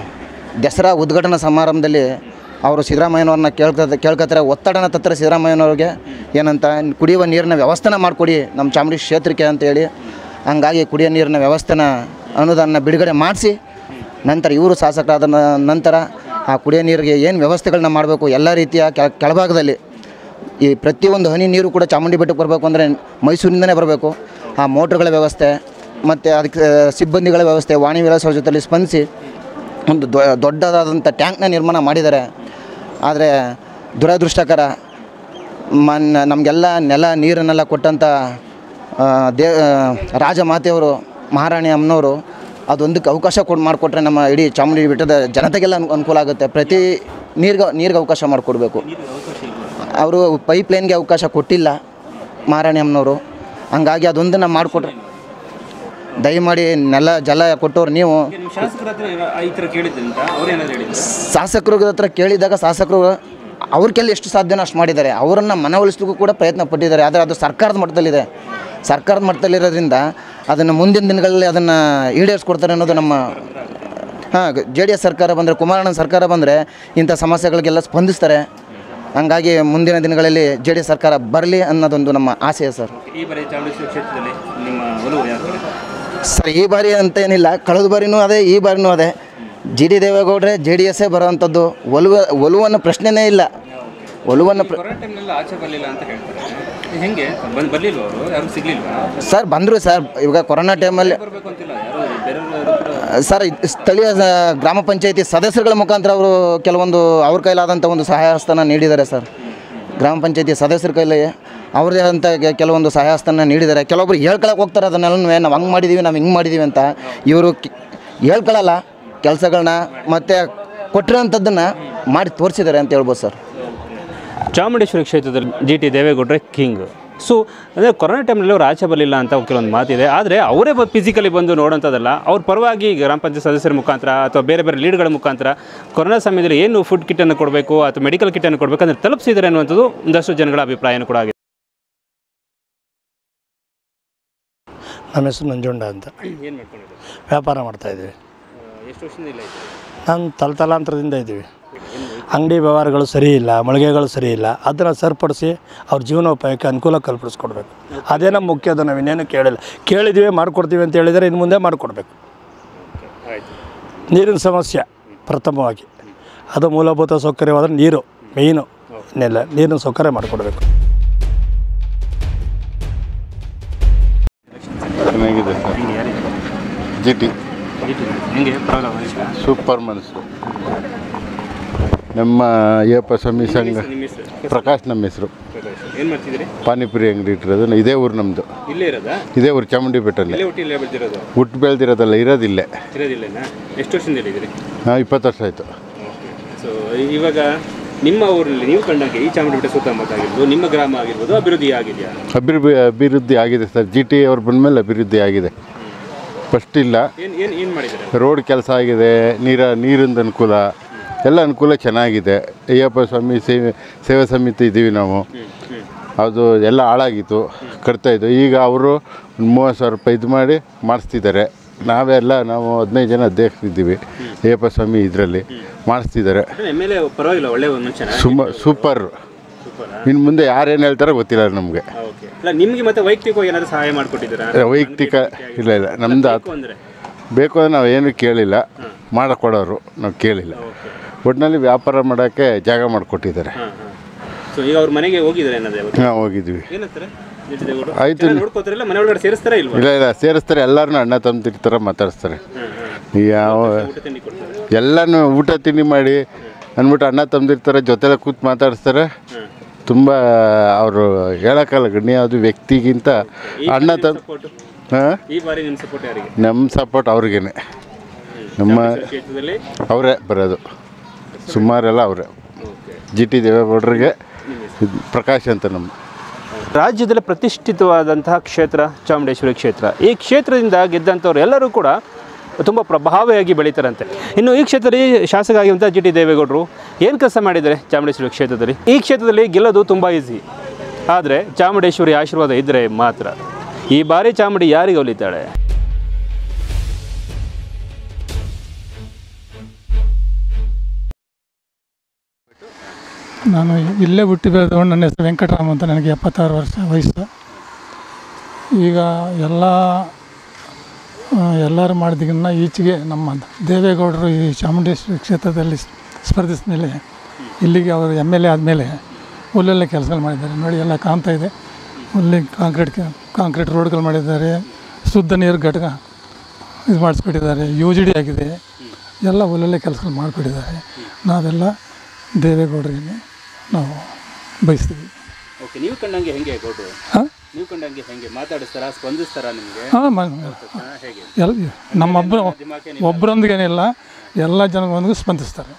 ದಸರಾ ಉದ್ಘಾಟನಾ ಸಮಾರಂಭದಲ್ಲಿ ಅವರು ಸಿದ್ದರಾಮಯ್ಯನವ್ರನ್ನ ಕೇಳ್ಕ ಕೇಳ್ಕೊತಾರೆ ಒತ್ತಡನ ತತ್ತರ ಸಿದ್ದರಾಮಯ್ಯನವ್ರಿಗೆ ಏನಂತ ಕುಡಿಯುವ ನೀರಿನ ವ್ಯವಸ್ಥೆನ ಮಾಡಿಕೊಡಿ ನಮ್ಮ ಚಾಮುಂಡಿ ಕ್ಷೇತ್ರಕ್ಕೆ ಅಂತೇಳಿ ಹಂಗಾಗಿ ಕುಡಿಯೋ ನೀರಿನ ವ್ಯವಸ್ಥೆನ ಅನುದಾನ ಬಿಡುಗಡೆ ಮಾಡಿಸಿ ನಂತರ ಇವರು ಶಾಸಕರಾದ ನ- ನಂತರ ಆ ಕುಡಿಯೋ ನೀರಿಗೆ ಏನು ವ್ಯವಸ್ಥೆಗಳನ್ನ ಮಾಡಬೇಕು ಎಲ್ಲ ರೀತಿಯ ಕೆಳ ಕೆಳಭಾಗದಲ್ಲಿ ಈ ಪ್ರತಿಯೊಂದು ಹನಿ ನೀರು ಕೂಡ ಚಾಮುಂಡಿ ಬೆಟ್ಟಕ್ಕೆ ಬರಬೇಕು ಅಂದರೆ ಮೈಸೂರಿಂದನೇ ಬರಬೇಕು ಆ ಮೋಟ್ರ್ಗಳ ವ್ಯವಸ್ಥೆ ಮತ್ತು ಅದಕ್ಕೆ ಸಿಬ್ಬಂದಿಗಳ ವ್ಯವಸ್ಥೆ ವಾಣಿ ವಿಲಾಸ ಜೊತೆಲಿ ಸ್ಪಂದಿಸಿ ಒಂದು ದೊ- ದೊಡ್ಡದಾದಂಥ ಟ್ಯಾಂಕ್ನ ನಿರ್ಮಾಣ ಮಾಡಿದ್ದಾರೆ ಆದರೆ ದುರದೃಷ್ಟಕರ ಮನ್ ನಮಗೆಲ್ಲ ನೆಲ ನೀರನ್ನೆಲ್ಲ ಕೊಟ್ಟಂಥ ಆ, ದೇ ಆ, ರಾಜಮಾತೆಯವರು ಮಹಾರಾಣಿ ಅಮ್ಮನವರು ಅದೊಂದಕ್ಕೆ ಅವಕಾಶ ಕೊಟ್ಟು ಮಾಡಿಕೊಟ್ರೆ ನಮ್ಮ ಇಡೀ ಚಾಮುಂಡಿ ಬೆಟ್ಟದ ಜನತೆಗೆಲ್ಲ ಅನು- ಅನುಕೂಲ ಆಗುತ್ತೆ ಪ್ರತಿ ನೀರಿಗೆ ನೀರಿಗೆ ಅವಕಾಶ ಮಾಡಿಕೊಡ್ಬೇಕು ಅವರು ಪೈಪ್ ಲೈನ್ಗೆ ಅವಕಾಶ ಕೊಟ್ಟಿಲ್ಲ ಮಹಾರಾಣಿ ಅಮ್ಮನವರು ಹಂಗಾಗಿ ಅದೊಂದನ್ನು ಮಾಡಿಕೊಟ್ರೆ ದಯಮಾಡಿ ನೆಲ ಜಲ ಕೊಟ್ಟವ್ರು ನೀವು ನಿಮ್ಮ ಶಾಸಕರ ಹತ್ರ ಈ ಥರ ಕೇಳಿದ್ದೆ ಅಂತ ಅವ್ರು ಏನಾದ್ರು ಹೇಳಿದ್ರು ಶಾಸಕರ ಹತ್ರ ಕೇಳಿದಾಗ ಶಾಸಕರು ಅವ್ರ ಕೆಲ ಎಷ್ಟು ಸಾಧ್ಯನೋ ಅಷ್ಟು ಮಾಡಿದ್ದಾರೆ ಅವರನ್ನು ಮನವೊಲಿಸ್ಲಿಕ್ಕೂ ಕೂಡ ಪ್ರಯತ್ನ ಪಟ್ಟಿದ್ದಾರೆ ಆದರೆ ಅದು ಸರ್ಕಾರದ ಮಟ್ಟದಲ್ಲಿದೆ ಸರ್ಕಾರದ ಮಟ್ಟದಲ್ಲಿರೋದ್ರಿಂದ ಅದನ್ನು ಮುಂದಿನ ದಿನಗಳಲ್ಲಿ ಅದನ್ನು ಈಡೇರಿಸ್ಕೊಡ್ತಾರೆ ಅನ್ನೋದು ನಮ್ಮ ಹಾಂ ಜೆ ಡಿ ಎಸ್ ಸರ್ಕಾರ ಬಂದರೆ ಕುಮಾರಣ್ಣನ ಸರ್ಕಾರ ಬಂದರೆ ಇಂಥ ಸಮಸ್ಯೆಗಳಿಗೆಲ್ಲ ಸ್ಪಂದಿಸ್ತಾರೆ ಹಂಗಾಗಿ ಮುಂದಿನ ದಿನಗಳಲ್ಲಿ ಜೆ ಡಿ ಸರ್ಕಾರ ಬರಲಿ ಅನ್ನೋದೊಂದು ನಮ್ಮ ಆಸೆ ಸರ್ ಈ ಬಾರಿ ಚಾಮರಾಜಪೇಟೆ ಕ್ಷೇತ್ರದಲ್ಲಿ ನಿಮ್ಮ ಒಲವು ಯಾರು ಕಡೆ ಸರ್ ಈ ಬಾರಿ ಅಂತೇನಿಲ್ಲ ಕಳೆದ ಬಾರಿನೂ ಅದೇ ಈ ಬಾರಿನೂ ಅದೇ ಜಿ ಡಿ ದೇವೇಗೌಡ್ರೆ ಜೆ ಡಿ ಎಸ್ಸೇ ಬರೋವಂಥದ್ದು ಒಲವು ಒಲುವನ್ನು ಪ್ರಶ್ನೆನೇ ಇಲ್ಲ ಒಲುವನ್ನು ಪ್ರ ಕೊರೋನಾ ಟೈಮ್ನೆಲ್ಲ ಆಚೆ ಬರಲಿಲ್ಲ ಅಂತ ಹೇಳ್ತಾರೆ ಹೆಂಗೆ ಬಂದು ಬರಲಿಲ್ವ ಅವರು ಯಾರು ಸಿಗಲಿಲ್ವಾ ಸರ್ ಬಂದರು ಸರ್ ಇವಾಗ ಕೊರೋನಾ ಟೈಮಲ್ಲಿ ಬರಬೇಕು ಅಂತಿಲ್ಲ ಯಾರು ಬೇರೆಯವರು ಸರ್ ಇದ್- ಸ್ಥಳೀಯ ಸ- ಗ್ರಾಮ ಪಂಚಾಯತಿ ಸದಸ್ಯರುಗಳ ಮುಖಾಂತರ ಅವರು ಕೆಲವೊಂದು ಅವ್ರ ಕೈಲಾದಂಥ ಒಂದು ಸಹಾಯ ಹಸ್ತನ ನೀಡಿದ್ದಾರೆ ಸರ್ ಗ್ರಾಮ ಪಂಚಾಯತಿ ಸದಸ್ಯರ ಕೈಲಿ ಅವ್ರದೇ ಆದಂಥ ಕೆ- ಕೆಲವೊಂದು ಸಹಾಯ ಹಸ್ತನ ನೀಡಿದ್ದಾರೆ ಕೆಲವೊಬ್ರು ಹೇಳ್ಕೊಳಕ್ಕೆ ಹೋಗ್ತಾರೆ ಅದನ್ನೆಲ್ಲ ನಾವು ಹಂಗೆ ಮಾಡಿದ್ದೀವಿ ನಾವು ಹಿಂಗೆ ಮಾಡಿದ್ದೀವಿ ಅಂತ ಇವರು ಕಿ- ಹೇಳ್ಕೊಳಲ್ಲ ಕೆಲಸಗಳನ್ನ ಮತ್ತು ಕೊಟ್ಟಿರೋಂಥದ್ದನ್ನು ಮಾಡಿ ತೋರಿಸಿದ್ದಾರೆ ಅಂತ ಹೇಳ್ಬೋದು ಸರ್ ಚಾಮುಂಡೇಶ್ವರಿ ಕ್ಷೇತ್ರದಲ್ಲಿ ಜಿ ಟಿ ದೇವೇಗೌಡರೆ ಕಿಂಗ್ ಸೊ ಅಂದರೆ ಕೊರೋನಾ ಟೈಮ್ನಲ್ಲಿ ಅವ್ರು ಆಚೆ ಬರಲಿಲ್ಲ ಅಂತ ಕೆಲವೊಂದು ಮಾತಿದೆ ಆದರೆ ಅವರೇ ಫಿಸಿಕಲಿ ಬಂದು ನೋಡೋಂಥದ್ದಲ್ಲ ಅವ್ರ ಪರವಾಗಿ ಗ್ರಾಮ ಪಂಚಾಯತ್ ಸದಸ್ಯರ ಮುಖಾಂತರ ಅಥವಾ ಬೇರೆ ಬೇರೆ ಲೀಡ್ಗಳ ಮುಖಾಂತರ ಕೊರೋನಾ ಸಮಯದಲ್ಲಿ ಏನು ಫುಡ್ ಕಿಟ್ಟನ್ನು ಕೊಡಬೇಕು ಅಥವಾ ಮೆಡಿಕಲ್ ಕಿಟ್ಟನ್ನು ಕೊಡಬೇಕು ಅಂದರೆ ತಲುಪಿಸಿದ್ದಾರೆ ಅನ್ನುವಂಥದ್ದು ಒಂದಷ್ಟು ಜನಗಳ ಅಭಿಪ್ರಾಯನೂ ಕೂಡ ಆಗಿದೆ ನಮ್ಮ ಹೆಸರು ನಂಜುಂಡ ಅಂತ ಏನು ಮಾಡ್ಕೊಂಡಿದ್ದಾರೆ ವ್ಯಾಪಾರ ಮಾಡ್ತಾಯಿದ್ದೀವಿ ಎಷ್ಟು ವರ್ಷದಿಂದ ಇಲ್ಲ ನಾನು ತಲತಲಾಂತರದಿಂದ ಇದ್ದೀವಿ ಅಂಗಡಿ ವ್ಯವಹಾರಗಳು ಸರಿ ಇಲ್ಲ ಮಳಿಗೆಗಳು ಸರಿ ಇಲ್ಲ ಅದನ್ನು ಸರಿಪಡಿಸಿ ಅವ್ರ ಜೀವನೋಪಾಯಕ್ಕೆ ಅನುಕೂಲ ಕಲ್ಪಿಸ್ಕೊಡ್ಬೇಕು ಅದೇ ನಮ್ಮ ಮುಖ್ಯದ ನಾವು ಇನ್ನೇನು ಕೇಳಿಲ್ಲ ಕೇಳಿದ್ದೀವಿ ಮಾಡಿಕೊಡ್ತೀವಿ ಅಂತ ಹೇಳಿದರೆ ಇನ್ನು ಮುಂದೆ ಮಾಡಿಕೊಡ್ಬೇಕು ನೀರಿನ ಸಮಸ್ಯೆ ಪ್ರಥಮವಾಗಿ ಅದು ಮೂಲಭೂತ ಸೌಕರ್ಯವಾದರೆ ನೀರು ಮೇಯ್ನು ಇನ್ನೆಲ್ಲ ನೀರಿನ ಸೌಕರ್ಯ ಮಾಡಿಕೊಡ್ಬೇಕು ಚೆನ್ನಾಗಿದೆ ಸರ್ ಜಿ ಟಿ ಹೆಂಗೆ ಪರವಾಗಿಲ್ಲ ಸೂಪರ್ ಮನಸ್ಸು ನಮ್ಮ ಅಯ್ಯಪ್ಪ ಸ್ವಾಮಿ ಸಂಘ ನಿಮ್ಮ ಹೆಸರು ಪ್ರಕಾಶ್ ನಮ್ಮ ಹೆಸರು ಏನು ಮಾಡ್ತಿದ್ದೀರಿ ಪಾನಿಪುರಿ ಅಂಗಡಿ ಇಟ್ಟಿರೋದು ಇದೇ ಊರು ನಮ್ಮದು ಇಲ್ಲೇ ಇರೋದಾ ಇದೇ ಊರು ಚಾಮುಂಡಿ ಬೆಟ್ಟಲ್ಲಿ ಇಲ್ಲೇ ಹುಟ್ಟಿ ಇಲ್ಲೇ ಬೆಳೆದಿರೋದು ಹುಟ್ಟು ಬೆಳೆದಿರೋದಲ್ಲ ಇರೋದಿಲ್ಲೇ ಇರೋದಿಲ್ಲನಾ ಎಷ್ಟು ವರ್ಷದಿಂದ ಇಲ್ಲಿದ್ದೀರಿ ಹಾಂ ಇಪ್ಪತ್ತು ವರ್ಷ ಆಯಿತು ಸೊ ಇವಾಗ ನಿಮ್ಮ ಊರಲ್ಲಿ ನೀವು ಕಂಡಂಗೆ ಈ ಚಾಮುಂಡಿ ಸುತ್ತಮುತ್ತ ಆಗಿರ್ಬೋದು ನಿಮ್ಮ ಗ್ರಾಮ ಆಗಿರ್ಬೋದು ಅಭಿವೃದ್ಧಿ ಆಗಿದೆಯಾ ಅಭಿವೃದ್ಧಿ ಅಭಿವೃದ್ಧಿ ಆಗಿದೆ ಸರ್ ಜಿ ಟಿ ಅವ್ರು ಬಂದಮೇಲೆ ಅಭಿವೃದ್ಧಿ ಆಗಿದೆ ಫಸ್ಟ್ ಇಲ್ಲ ಏನು ಏನು ಏನು ಮಾಡಿದ್ದಾರೆ ರೋಡ್ ಕೆಲಸ ಆಗಿದೆ ನೀರ ನೀರಿಂದ ಅನುಕೂಲ ಎಲ್ಲ ಅನುಕೂಲ ಚೆನ್ನಾಗಿದೆ ಅಯ್ಯಪ್ಪ ಸ್ವಾಮಿ ಸೇವೆ ಸೇವಾ ಸಮಿತಿ ಇದ್ದೀವಿ ನಾವು ಅದು ಎಲ್ಲ ಹಾಳಾಗಿತ್ತು ಕಟ್ತಾಯಿದ್ದು ಈಗ ಅವರು ಒಂದು ಮೂವತ್ತು ಸಾವಿರ ರೂಪಾಯಿ ಇದು ಮಾಡಿ ಮಾಡಿಸ್ತಿದ್ದಾರೆ ನಾವೆಲ್ಲ ನಾವು ಹದಿನೈದು ಜನ ಅಧ್ಯಕ್ಷರಿದ್ದೀವಿ ಅಯ್ಯಪ್ಪ ಸ್ವಾಮಿ ಇದರಲ್ಲಿ ಮಾಡಿಸ್ತಿದ್ದಾರೆ ಎಮ್ ಎಲ್ ಎ ಪರವಾಗಿಲ್ಲ ಒಳ್ಳೆ ಒಂದು ಮನುಷ್ಯನ ಸುಮ್ಮ ಸೂಪರ್ ಇನ್ನು ಮುಂದೆ ಯಾರೇನು ಹೇಳ್ತಾರೋ ಗೊತ್ತಿಲ್ಲ ನಮಗೆ ಓಕೆ ಅಲ್ಲ ನಿಮಗೆ ಮತ್ತೆ ವೈಯಕ್ತಿಕವಾಗಿ ಏನಾದರೂ ಸಹಾಯ ಮಾಡಿಕೊಟ್ಟಿದ್ದೀರಾ ವೈಯಕ್ತಿಕ ಇಲ್ಲ ಇಲ್ಲ ನಮ್ದು ಅದು ಅಂದರೆ ಬೇಕು ಅಂದ್ರೆ ನಾವು ಏನು ಕೇಳಿಲ್ಲ ಮಾಡಿಕೊಡೋರು ನಾವು ಕೇಳಿಲ್ಲ ಒಟ್ಟಿನಲ್ಲಿ ವ್ಯಾಪಾರ ಮಾಡೋಕ್ಕೆ ಜಾಗ ಮಾಡಿಕೊಟ್ಟಿದ್ದಾರೆ ಹಾಂ ಹಾಂ ಸೊ ಈಗ ಅವ್ರ ಮನೆಗೆ ಹೋಗಿದ್ದಾರೆ ಏನಾದ್ರೆ ಇವತ್ತು ನಾವು ಹೋಗಿದ್ವಿ ಏನಂತಾರೆ ನಿಟ್ಟಿದೇಗೌಡರು ಆಯ್ತು. ಚೆನ್ನಾಗ್ ನೋಡ್ಕೋತಾರಲ್ಲ ಮನೆ ಒಳಗಡೆ ಸೇರಿಸ್ತಾರ ಇಲ್ವಾ ಇಲ್ಲ ಇಲ್ಲ ಸೇರಿಸ್ತಾರೆ ಎಲ್ಲರನ್ನೂ ಅಣ್ಣ ತಮ್ಮತಿರ್ತಾರೆ ಮಾತಾಡಿಸ್ತಾರೆ ಯಾವ ಊಟ ತಿಂಡಿ ಕೊಡ್ತಾರೆ ಎಲ್ಲನೂ ಊಟ ತಿಂಡಿ ಮಾಡಿ ಅಂದ್ಬಿಟ್ಟು ಅಣ್ಣ ತಮ್ಮದಿರ್ತಾರೆ ಜೊತೆಲೆ ಕೂತು ಮಾತಾಡಿಸ್ತಾರೆ ತುಂಬ ಅವರು ಹೇಳೋಕ್ಕಲ್ಲ ಗಣ್ಯ ವ್ಯಕ್ತಿಗಿಂತ ಅಣ್ಣ ತಮ್ಮ ಸಪೋರ್ಟ್ ಹಾಂ ಈ ಬಾರಿ ನಿಮ್ಮ ಸಪೋರ್ಟ್ ಯಾರಿಗೆ ನಮ್ಮ ಸಪೋರ್ಟ್ ಅವ್ರಿಗೇನೆ ನಮ್ಮ ಕ್ಷೇತ್ರದಲ್ಲಿ ಅವರೇ ಬರೋದು ಸುಮಾರೆಲ್ಲ ಅವರೇ ಜಿ ಟಿ ದೇವೇಗೌಡರಿಗೆ ಇದು ಪ್ರಕಾಶ್ ಅಂತ ನಮ್ಮ ರಾಜ್ಯದಲ್ಲಿ ಪ್ರತಿಷ್ಠಿತವಾದಂತಹ ಕ್ಷೇತ್ರ ಚಾಮುಂಡೇಶ್ವರಿ ಕ್ಷೇತ್ರ ಈ ಕ್ಷೇತ್ರದಿಂದ ಗೆದ್ದಂಥವ್ರು ಎಲ್ಲರೂ ಕೂಡ ತುಂಬ ಪ್ರಭಾವಿಯಾಗಿ ಬೆಳೀತಾರಂತೆ ಇನ್ನು ಈ ಕ್ಷೇತ್ರದಲ್ಲಿ ಶಾಸಕ ಆಗಿರುವಂಥ ಜಿ ಟಿ ದೇವೇಗೌಡರು ಏನು ಕೆಲಸ ಮಾಡಿದ್ದಾರೆ ಚಾಮುಂಡೇಶ್ವರಿ ಕ್ಷೇತ್ರದಲ್ಲಿ ಈ ಕ್ಷೇತ್ರದಲ್ಲಿ ಗೆಲ್ಲೋದು ತುಂಬ ಈಸಿ ಆದರೆ ಚಾಮುಂಡೇಶ್ವರಿ ಆಶೀರ್ವಾದ ಇದ್ದರೆ ಮಾತ್ರ ಈ ಬಾರಿ ಚಾಮುಂಡಿ ಯಾರಿಗೆ ಒಲಿತಾಳೆ ನಾನು ಇಲ್ಲೇ ಹುಟ್ಟಿ ಬೆಳೆದವನು ನನ್ನ ಹೆಸರು ವೆಂಕಟರಾಮ ಅಂತ ನನಗೆ ಎಪ್ಪತ್ತಾರು ವರ್ಷ ವಯಸ್ಸು ಈಗ ಎಲ್ಲ ಆ, ಎಲ್ಲರೂ ಮಾಡಿದಕ್ಕಿಂತ ಈಚೆಗೆ ನಮ್ಮ ದೇವೇಗೌಡರು ಈ ಚಾಮುಂಡೇಶ್ವರಿ ಕ್ಷೇತ್ರದಲ್ಲಿ ಸ್ಪರ್ಧಿಸಿದ ಮೇಲೆ ಇಲ್ಲಿಗೆ ಅವರು ಎಮ್ ಎಲ್ ಎ ಆದಮೇಲೆ ಒಳ್ಳೊಳ್ಳೆ ಕೆಲಸಗಳು ಮಾಡಿದ್ದಾರೆ ನೋಡಿ ಎಲ್ಲ ಕಾಣ್ತಾ ಇದೆ ಒಳ್ಳೆ ಕಾಂಕ್ರೀಟ್ ಕಾಂಕ್ರೀಟ್ ರೋಡ್ಗಳು ಮಾಡಿದ್ದಾರೆ ಶುದ್ಧ ನೀರು ಘಟಕ ಇದು ಮಾಡಿಸ್ಕೊಟ್ಟಿದ್ದಾರೆ ಯು ಜಿ ಡಿ ಆಗಿದೆ ಎಲ್ಲ ಒಳ್ಳೊಳ್ಳೆ ಕೆಲಸಗಳು ಮಾಡಿಕೊಟ್ಟಿದ್ದಾರೆ ನಾವೆಲ್ಲ ದೇವೇಗೌಡರಿಗೆ ನಾವು ಬಯಸ್ತೀವಿ ಓಕೆ ನೀವು ಕಂಡಂಗೆ ಹೆಂಗೆ ಗೌಡ್ರು ಹಾಂ ನೀವು ಕಂಡಂಗೆ ಹೆಂಗೆ ಮಾತಾಡಿಸ್ತಾರಾ ಸ್ಪಂದಿಸ್ತಾರಾ ನಿಮಗೆ ಹಾಂ ಹೇಗೆ ಎಲ್ಲ ನಮ್ಮೊಬ್ಬರು ಒಬ್ಬರೊಂದಿಗೇನಿಲ್ಲ ಎಲ್ಲ ಜನಗೊಂದಿಗೂ ಸ್ಪಂದಿಸ್ತಾರೆ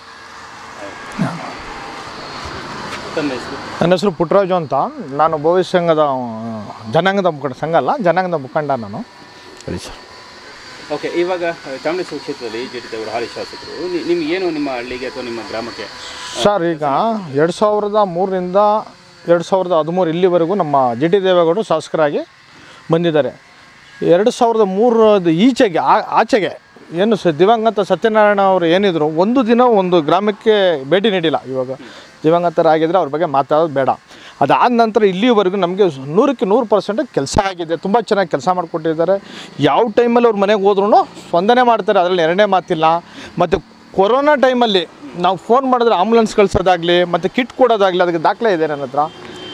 ತಮ್ಮ ಹೆಸರು ನನ್ನ ಹೆಸರು ಪುಟ್ಟರಾಜು ಅಂತ ನಾನು ಭವಿಷ್ಯ ಸಂಘದ ಆ, ಜನಾಂಗದ ಮುಖಂಡ ಸಂಘ ಅಲ್ಲ ಜನಾಂಗದ ಮುಖಂಡ ನಾನು ಹೇಳಿ ಸರ್ ಓಕೆ ಇವಾಗ ಚಾಮುಂಡೇಶ್ವರಿ ಕ್ಷೇತ್ರದಲ್ಲಿ ಜೆ ಟಿ ದೇವರು ಹಾಲಿ ಶಾಸಕರು ನಿ- ನಿಮ್ಗೇನು ನಿಮ್ಮ ಹಳ್ಳಿಗೆ ಅಥವಾ ನಿಮ್ಮ ಗ್ರಾಮಕ್ಕೆ ಸರ್ ಈಗ ಎರಡು ಸಾವಿರದ ಮೂರರಿಂದ ಎರಡು ಸಾವಿರದ ಹದಿಮೂರು ಇಲ್ಲಿವರೆಗೂ ನಮ್ಮ ಜಿ ಟಿ ದೇವೇಗೌಡರು ಶಾಸಕರಾಗಿ ಬಂದಿದ್ದಾರೆ ಎರಡು ಸಾವಿರದ ಮೂರರದ ಈಚೆಗೆ ಆ- ಆಚೆಗೆ ಏನು ಸ ದಿವಂಗತ ಸತ್ಯನಾರಾಯಣ ಅವರು ಏನಿದ್ರು ಒಂದು ದಿನ ಒಂದು ಗ್ರಾಮಕ್ಕೆ ಭೇಟಿ ನೀಡಿಲ್ಲ ಇವಾಗ ದಿವಂಗತರಾಗಿದ್ದರೆ ಅವ್ರ ಬಗ್ಗೆ ಮಾತಾಡೋದು ಬೇಡ ಅದಾದ ನಂತರ ಇಲ್ಲಿವರೆಗೂ ನಮಗೆ ನೂರಕ್ಕೆ ನೂರು ಪರ್ಸೆಂಟ್ ಕೆಲಸ ಆಗಿದೆ ತುಂಬ ಚೆನ್ನಾಗಿ ಕೆಲಸ ಮಾಡಿಕೊಟ್ಟಿದ್ದಾರೆ ಯಾವ ಟೈಮಲ್ಲಿ ಅವ್ರ ಮನೆಗೆ ಹೋದ್ರೂ ಸ್ಪಂದನೆ ಮಾಡ್ತಾರೆ ಅದರಲ್ಲಿ ಎರಡನೇ ಮಾತಿಲ್ಲ ಮತ್ತು ಕೊರೋನಾ ಟೈಮಲ್ಲಿ ನಾವು ಫೋನ್ ಮಾಡಿದ್ರೆ ಆಂಬುಲೆನ್ಸ್ ಕಳ್ಸೋದಾಗಲಿ ಮತ್ತು ಕಿಟ್ ಕೊಡೋದಾಗಲಿ ಅದಕ್ಕೆ ದಾಖಲೆ ಇದೆ ನನ್ನ ಹತ್ರ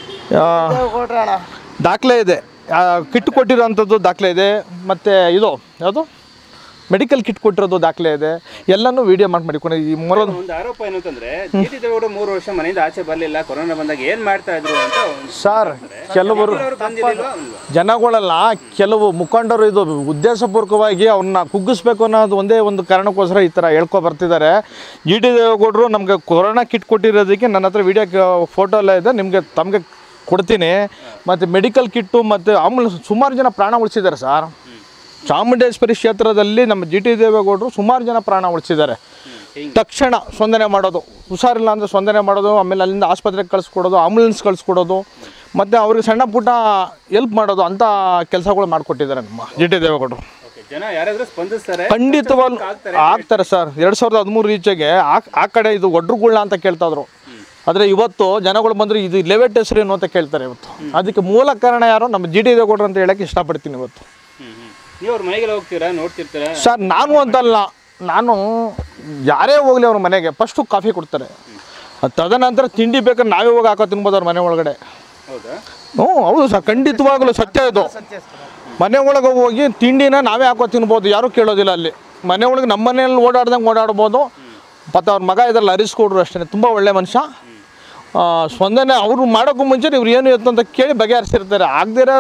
ಆ, ದಾಖಲೆ ಇದೆ ಆ, ಕಿಟ್ ಕೊಟ್ಟಿರೋಂಥದ್ದು ದಾಖಲೆ ಇದೆ ಮತ್ತು ಇದು ಯಾವುದು ಮೆಡಿಕಲ್ ಕಿಟ್ ಕೊಟ್ಟಿರೋದು ದಾಖಲೆ ಇದೆ ಎಲ್ಲನೂ ವಿಡಿಯೋ ಮಾಡಿ ಮಾಡಿಕೊಂಡು ಈ ಮರೋದು ಒಂದು ಆರೋಪ ಏನು ಅಂತಂದ್ರೆ ಜಿ ಟಿ ದೇವೇಗೌಡ ಮೂರು ವರ್ಷ ಮನೆಯಿಂದ ಆಚೆ ಬರಲಿಲ್ಲ ಕೊರೋನಾ ಬಂದಾಗ ಏನ್ ಮಾಡ್ತಾ ಇದ್ರು ಅಂತ ಒಂದು ಸರ್ ಕೆಲವರು ಅವ್ರು ಬಂದಿರ್ಲಿಲ್ವಾ? ಇಲ್ವಾ? ಜನಗಳೆಲ್ಲ ಕೆಲವು ಮುಖಂಡರು ಇದು ಉದ್ದೇಶಪೂರ್ವಕವಾಗಿ ಅವ್ರನ್ನ ಕುಗ್ಗಿಸ್ಬೇಕು ಅನ್ನೋದು ಒಂದೇ ಒಂದು ಕಾರಣಕ್ಕೋಸ್ಕರ ಈ ಥರ ಹೇಳ್ಕೊ ಬರ್ತಿದ್ದಾರೆ ಜಿ ಟಿ ದೇವೇಗೌಡರು ನಮಗೆ ಕೊರೋನಾ ಕಿಟ್ ಕೊಟ್ಟಿರೋದಕ್ಕೆ ನನ್ನ ಹತ್ರ ವಿಡಿಯೋ ಫೋಟೋ ಎಲ್ಲ ಇದೆ ನಿಮಗೆ ತಮಗೆ ಕೊಡ್ತೀನಿ ಮತ್ತು ಮೆಡಿಕಲ್ ಕಿಟ್ಟು ಮತ್ತು ಆಂಬುಲೆನ್ಸ್ ಸುಮಾರು ಜನ ಪ್ರಾಣ ಉಳಿಸಿದ್ದಾರೆ ಸರ್ ಚಾಮುಂಡೇಶ್ವರಿ ಕ್ಷೇತ್ರದಲ್ಲಿ ನಮ್ಮ ಜಿ ಟಿ ದೇವೇಗೌಡರು ಸುಮಾರು ಜನ ಪ್ರಾಣ ಉಳಿಸಿದ್ದಾರೆ ತಕ್ಷಣ ಸ್ಪಂದನೆ ಮಾಡೋದು ಹುಷಾರಿಲ್ಲ ಅಂದರೆ ಸ್ಪಂದನೆ ಮಾಡೋದು ಆಮೇಲೆ ಅಲ್ಲಿಂದ ಆಸ್ಪತ್ರೆಗೆ ಕಳಿಸ್ಕೊಡೋದು ಆಂಬುಲೆನ್ಸ್ ಕಳಿಸ್ಕೊಡೋದು ಮತ್ತು ಅವ್ರಿಗೆ ಸಣ್ಣ ಪುಟ್ಟ ಎಲ್ಪ್ ಮಾಡೋದು ಅಂಥ ಕೆಲಸಗಳು ಮಾಡಿಕೊಟ್ಟಿದ್ದಾರೆ ನಮ್ಮ ಜಿ ಟಿ ದೇವೇಗೌಡರು Okay, ಜನ ಯಾರಾದ್ರೂ ಸ್ಪಂದಿಸ್ತಾರೆ ಖಂಡಿತವಾಗ್ಲು ಆಗ್ತಾರೆ ಸರ್ ಎರಡು ಸಾವಿರದ ಹದಿಮೂರು ಈಚೆಗೆ ಆ ಆ ಕಡೆ ಇದು ಒಡ್ರುಗುಳ್ಳ ಅಂತ ಕೇಳ್ತಾ ಇದ್ರು ಆದರೆ ಇವತ್ತು ಜನಗಳು ಬಂದರೆ ಇದು ಲೆವೆಟ್ ಹೆಸರೇನು ಅಂತ ಕೇಳ್ತಾರೆ ಇವತ್ತು ಅದಕ್ಕೆ ಮೂಲ ಕಾರಣ ಯಾರು ನಮ್ಮ ಜಿ ಟಿ ದೇವೇಗೌಡರು ಅಂತ ಹೇಳಕ್ಕೆ ಇಷ್ಟಪಡ್ತೀನಿ ಇವತ್ತು ಹ್ಮ್, ಹ್ಮ್. ನೀವು ಅವ್ರ ಮನೆಗೆಲ್ಲ ಹೋಗ್ತೀರಾ ನೋಡ್ತಿರ್ತೀರಾ ಸರ್ ನಾನು ಅಂತಲ್ಲ ನಾನು ಯಾರೇ ಹೋಗಲಿ ಅವ್ರ ಮನೆಗೆ ಫಸ್ಟು ಕಾಫಿ ಕೊಡ್ತಾರೆ ಅದ್ ತದನಂತರ ತಿಂಡಿ ಬೇಕಾದ್ರೆ ನಾವೇ ಹೋಗಿ ಹಾಕೋ ತಿನ್ಬೋದು ಅವ್ರ ಮನೆ ಒಳಗಡೆ ಹೌದಾ ಹ್ಞೂ ಹೌದು ಸರ್ ಖಂಡಿತವಾಗಲೂ ಸತ್ಯ ಇದು ಮನೆ ಒಳಗೆ ಹೋಗಿ ತಿಂಡಿನ ನಾವೇ ಹಾಕೋ ತಿನ್ಬೋದು ಯಾರೂ ಕೇಳೋದಿಲ್ಲ ಅಲ್ಲಿ ಮನೆ ಒಳಗೆ ನಮ್ಮ ಮನೆಯಲ್ಲಿ ಓಡಾಡ್ದಂಗೆ ಓಡಾಡ್ಬೋದು ಮತ್ತು ಅವ್ರ ಮಗ ಇದ್ರಲ್ಲಿ ಹರಿಸ್ಕೊಡ್ರು ಅಷ್ಟೇ ತುಂಬ ಒಳ್ಳೆ ಮನುಷ್ಯ ಆ, ಸ್ಪಂದನೆ ಅವರು ಮಾಡೋಕ್ಕೂ ಮುಂಚೆ ಇವ್ರು ಏನು ಇತ್ತು ಅಂತ ಕೇಳಿ ಬಗೆಹರಿಸಿರ್ತಾರೆ ಆಗದಿರೋ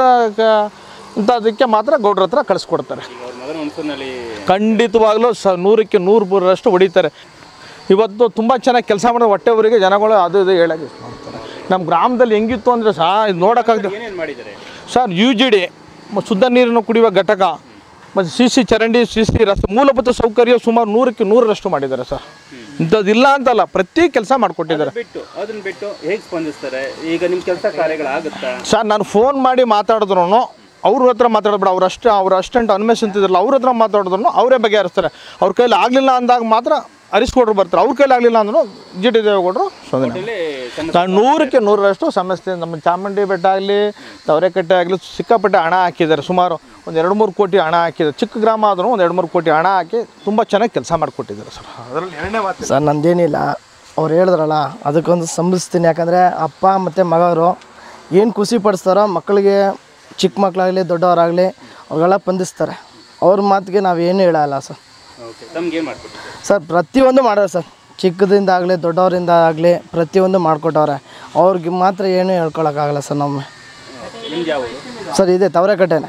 ಅಂಥದಕ್ಕೆ ಮಾತ್ರ ಗೌಡ್ರ ಹತ್ರ ಕಳಿಸ್ಕೊಡ್ತಾರೆ ಈಗ ಅವ್ರ ಮಗನ ಹುಣಸೂರಿನಲ್ಲಿ ಖಂಡಿತವಾಗ್ಲೂ ಸ ನೂರಕ್ಕೆ ನೂರು ಮೂರರಷ್ಟು ಹೊಡಿತಾರೆ ಇವತ್ತು ತುಂಬ ಚೆನ್ನಾಗಿ ಕೆಲಸ ಮಾಡೋ ಹೊಟ್ಟೆವರಿಗೆ ಜನಗಳು ಅದು ಇದು ಹೇಳಕ್ಕೆ ಇಷ್ಟ ಮಾಡ್ತಾರೆ ನಮ್ಮ ಗ್ರಾಮದಲ್ಲಿ ಹೆಂಗಿತ್ತು ಅಂದರೆ ಸಹ ಇದು ನೋಡೋಕ್ಕಾಗ್ದು ಏನೇನ್ ಮಾಡಿದ್ದಾರೆ ಸರ್ ಯು ಜಿ ಡಿ ಶುದ್ಧ ನೀರನ್ನು ಕುಡಿಯುವ ಘಟಕ ಮತ್ತು ಸಿ ಸಿ ಚರಂಡಿ ಸಿ ಸಿ ರಸ್ತೆ ಮೂಲಭೂತ ಸೌಕರ್ಯ ಸುಮಾರು ನೂರಕ್ಕೆ ನೂರರಷ್ಟು ಮಾಡಿದ್ದಾರೆ ಸರ್ ಇಂಥದ್ದಿಲ್ಲ ಅಂತಲ್ಲ ಪ್ರತಿ ಕೆಲಸ ಮಾಡಿಕೊಟ್ಟಿದ್ದಾರೆ ಬಿಟ್ಟು ಅದನ್ನ ಬಿಟ್ಟು ಹೇಗೆ ಸ್ಪಂದಿಸ್ತಾರೆ ಈಗ ನಿಮ್ಮ ಕೆಲಸ ಕಾರ್ಯಗಳಾಗುತ್ತಾ ಸರ್ ನಾನು ಫೋನ್ ಮಾಡಿ ಮಾತಾಡಿದ್ರು ಅವ್ರ ಹತ್ರ ಮಾತಾಡಬೇಡ ಅವ್ರು ಅಷ್ಟು ಅವ್ರ ಅಷ್ಟಂಟು ಅನ್ಮೇಶ್ ಅಂತಿದ್ರಲ್ಲ ಅವ್ರ ಹತ್ರ ಮಾತಾಡಿದ್ರು ಅವರೇ ಬಗೆಹರಿಸ್ತಾರೆ ಅವ್ರ ಕೈಲಿ ಆಗಲಿಲ್ಲ ಅಂದಾಗ ಮಾತ್ರ ಹರಿಸ್ಕೊಡ್ರು ಬರ್ತಾರೆ ಅವ್ರ ಕೈಲಿ ಆಗಲಿಲ್ಲ ಅಂದ್ರೂ ಜಿ ಟಿ ದೇವೇಗೌಡರು ಸ್ಪಂದನೆ ಇಲ್ಲಿ ಸಮಸ್ಯೆ ನಾನು ನೂರಕ್ಕೆ ನೂರರಷ್ಟು ಸಮಸ್ಯೆ ನಮ್ಮ ಚಾಮುಂಡಿ ಬೆಟ್ಟ ಆಗಲಿ ತವರೆಕಟ್ಟೆ ಆಗಲಿ ಸಿಕ್ಕಾಪಟ್ಟೆ ಹಣ ಹಾಕಿದ್ದಾರೆ ಸುಮಾರು ಒಂದು ಎರಡು ಮೂರು ಕೋಟಿ ಹಣ ಹಾಕಿದ್ದಾರೆ ಚಿಕ್ಕ ಗ್ರಾಮ ಆದರೂ ಒಂದು ಎರಡು ಮೂರು ಕೋಟಿ ಹಣ ಹಾಕಿ ತುಂಬ ಚೆನ್ನಾಗಿ ಕೆಲಸ ಮಾಡಿಕೊಟ್ಟಿದ್ದಾರೆ ಸರ್ ಅದರಲ್ಲಿ ಎರಡನೇ ಮಾತು ಸರ್ ನಂದೇನಿಲ್ಲ ಅವ್ರು ಹೇಳಿದ್ರಲ್ಲ ಅದಕ್ಕೊಂದು ಸಂಭವಿಸ್ತೀನಿ ಯಾಕಂದರೆ ಅಪ್ಪ ಮತ್ತು ಮಗವರು ಏನು ಖುಷಿ ಪಡಿಸ್ತಾರೋ ಮಕ್ಕಳಿಗೆ ಚಿಕ್ಕ ಮಕ್ಕಳಾಗಲಿ ದೊಡ್ಡವರಾಗಲಿ ಅವ್ರಿಗೆಲ್ಲ ಸ್ಪಂದಿಸ್ತಾರೆ ಅವ್ರ ಮಾತಿಗೆ ನಾವು ಏನು ಹೇಳಲ್ಲ ಸರ್ ಓಕೆ ತಮ್ಗೆ ಏನು ಮಾಡ್ಕೊಟ್ಟಿದ್ದಾರೆ ಸರ್ ಪ್ರತಿಯೊಂದು ಮಾಡೋರು ಸರ್ ಚಿಕ್ಕದಿಂದ ಆಗಲಿ ದೊಡ್ಡವರಿಂದ ಆಗಲಿ ಪ್ರತಿಯೊಂದು ಮಾಡಿಕೊಟ್ಟವ್ರೆ ಅವ್ರಿಗೆ ಮಾತ್ರ ಏನು ಹೇಳ್ಕೊಳಕ್ಕಾಗಲ್ಲ ಸರ್ ನಮ್ಮ ನಿಮ್ಗೆ ಯಾವ ಸರ್ ಇದೆ ತವರೆಕಟ್ಟೆನೆ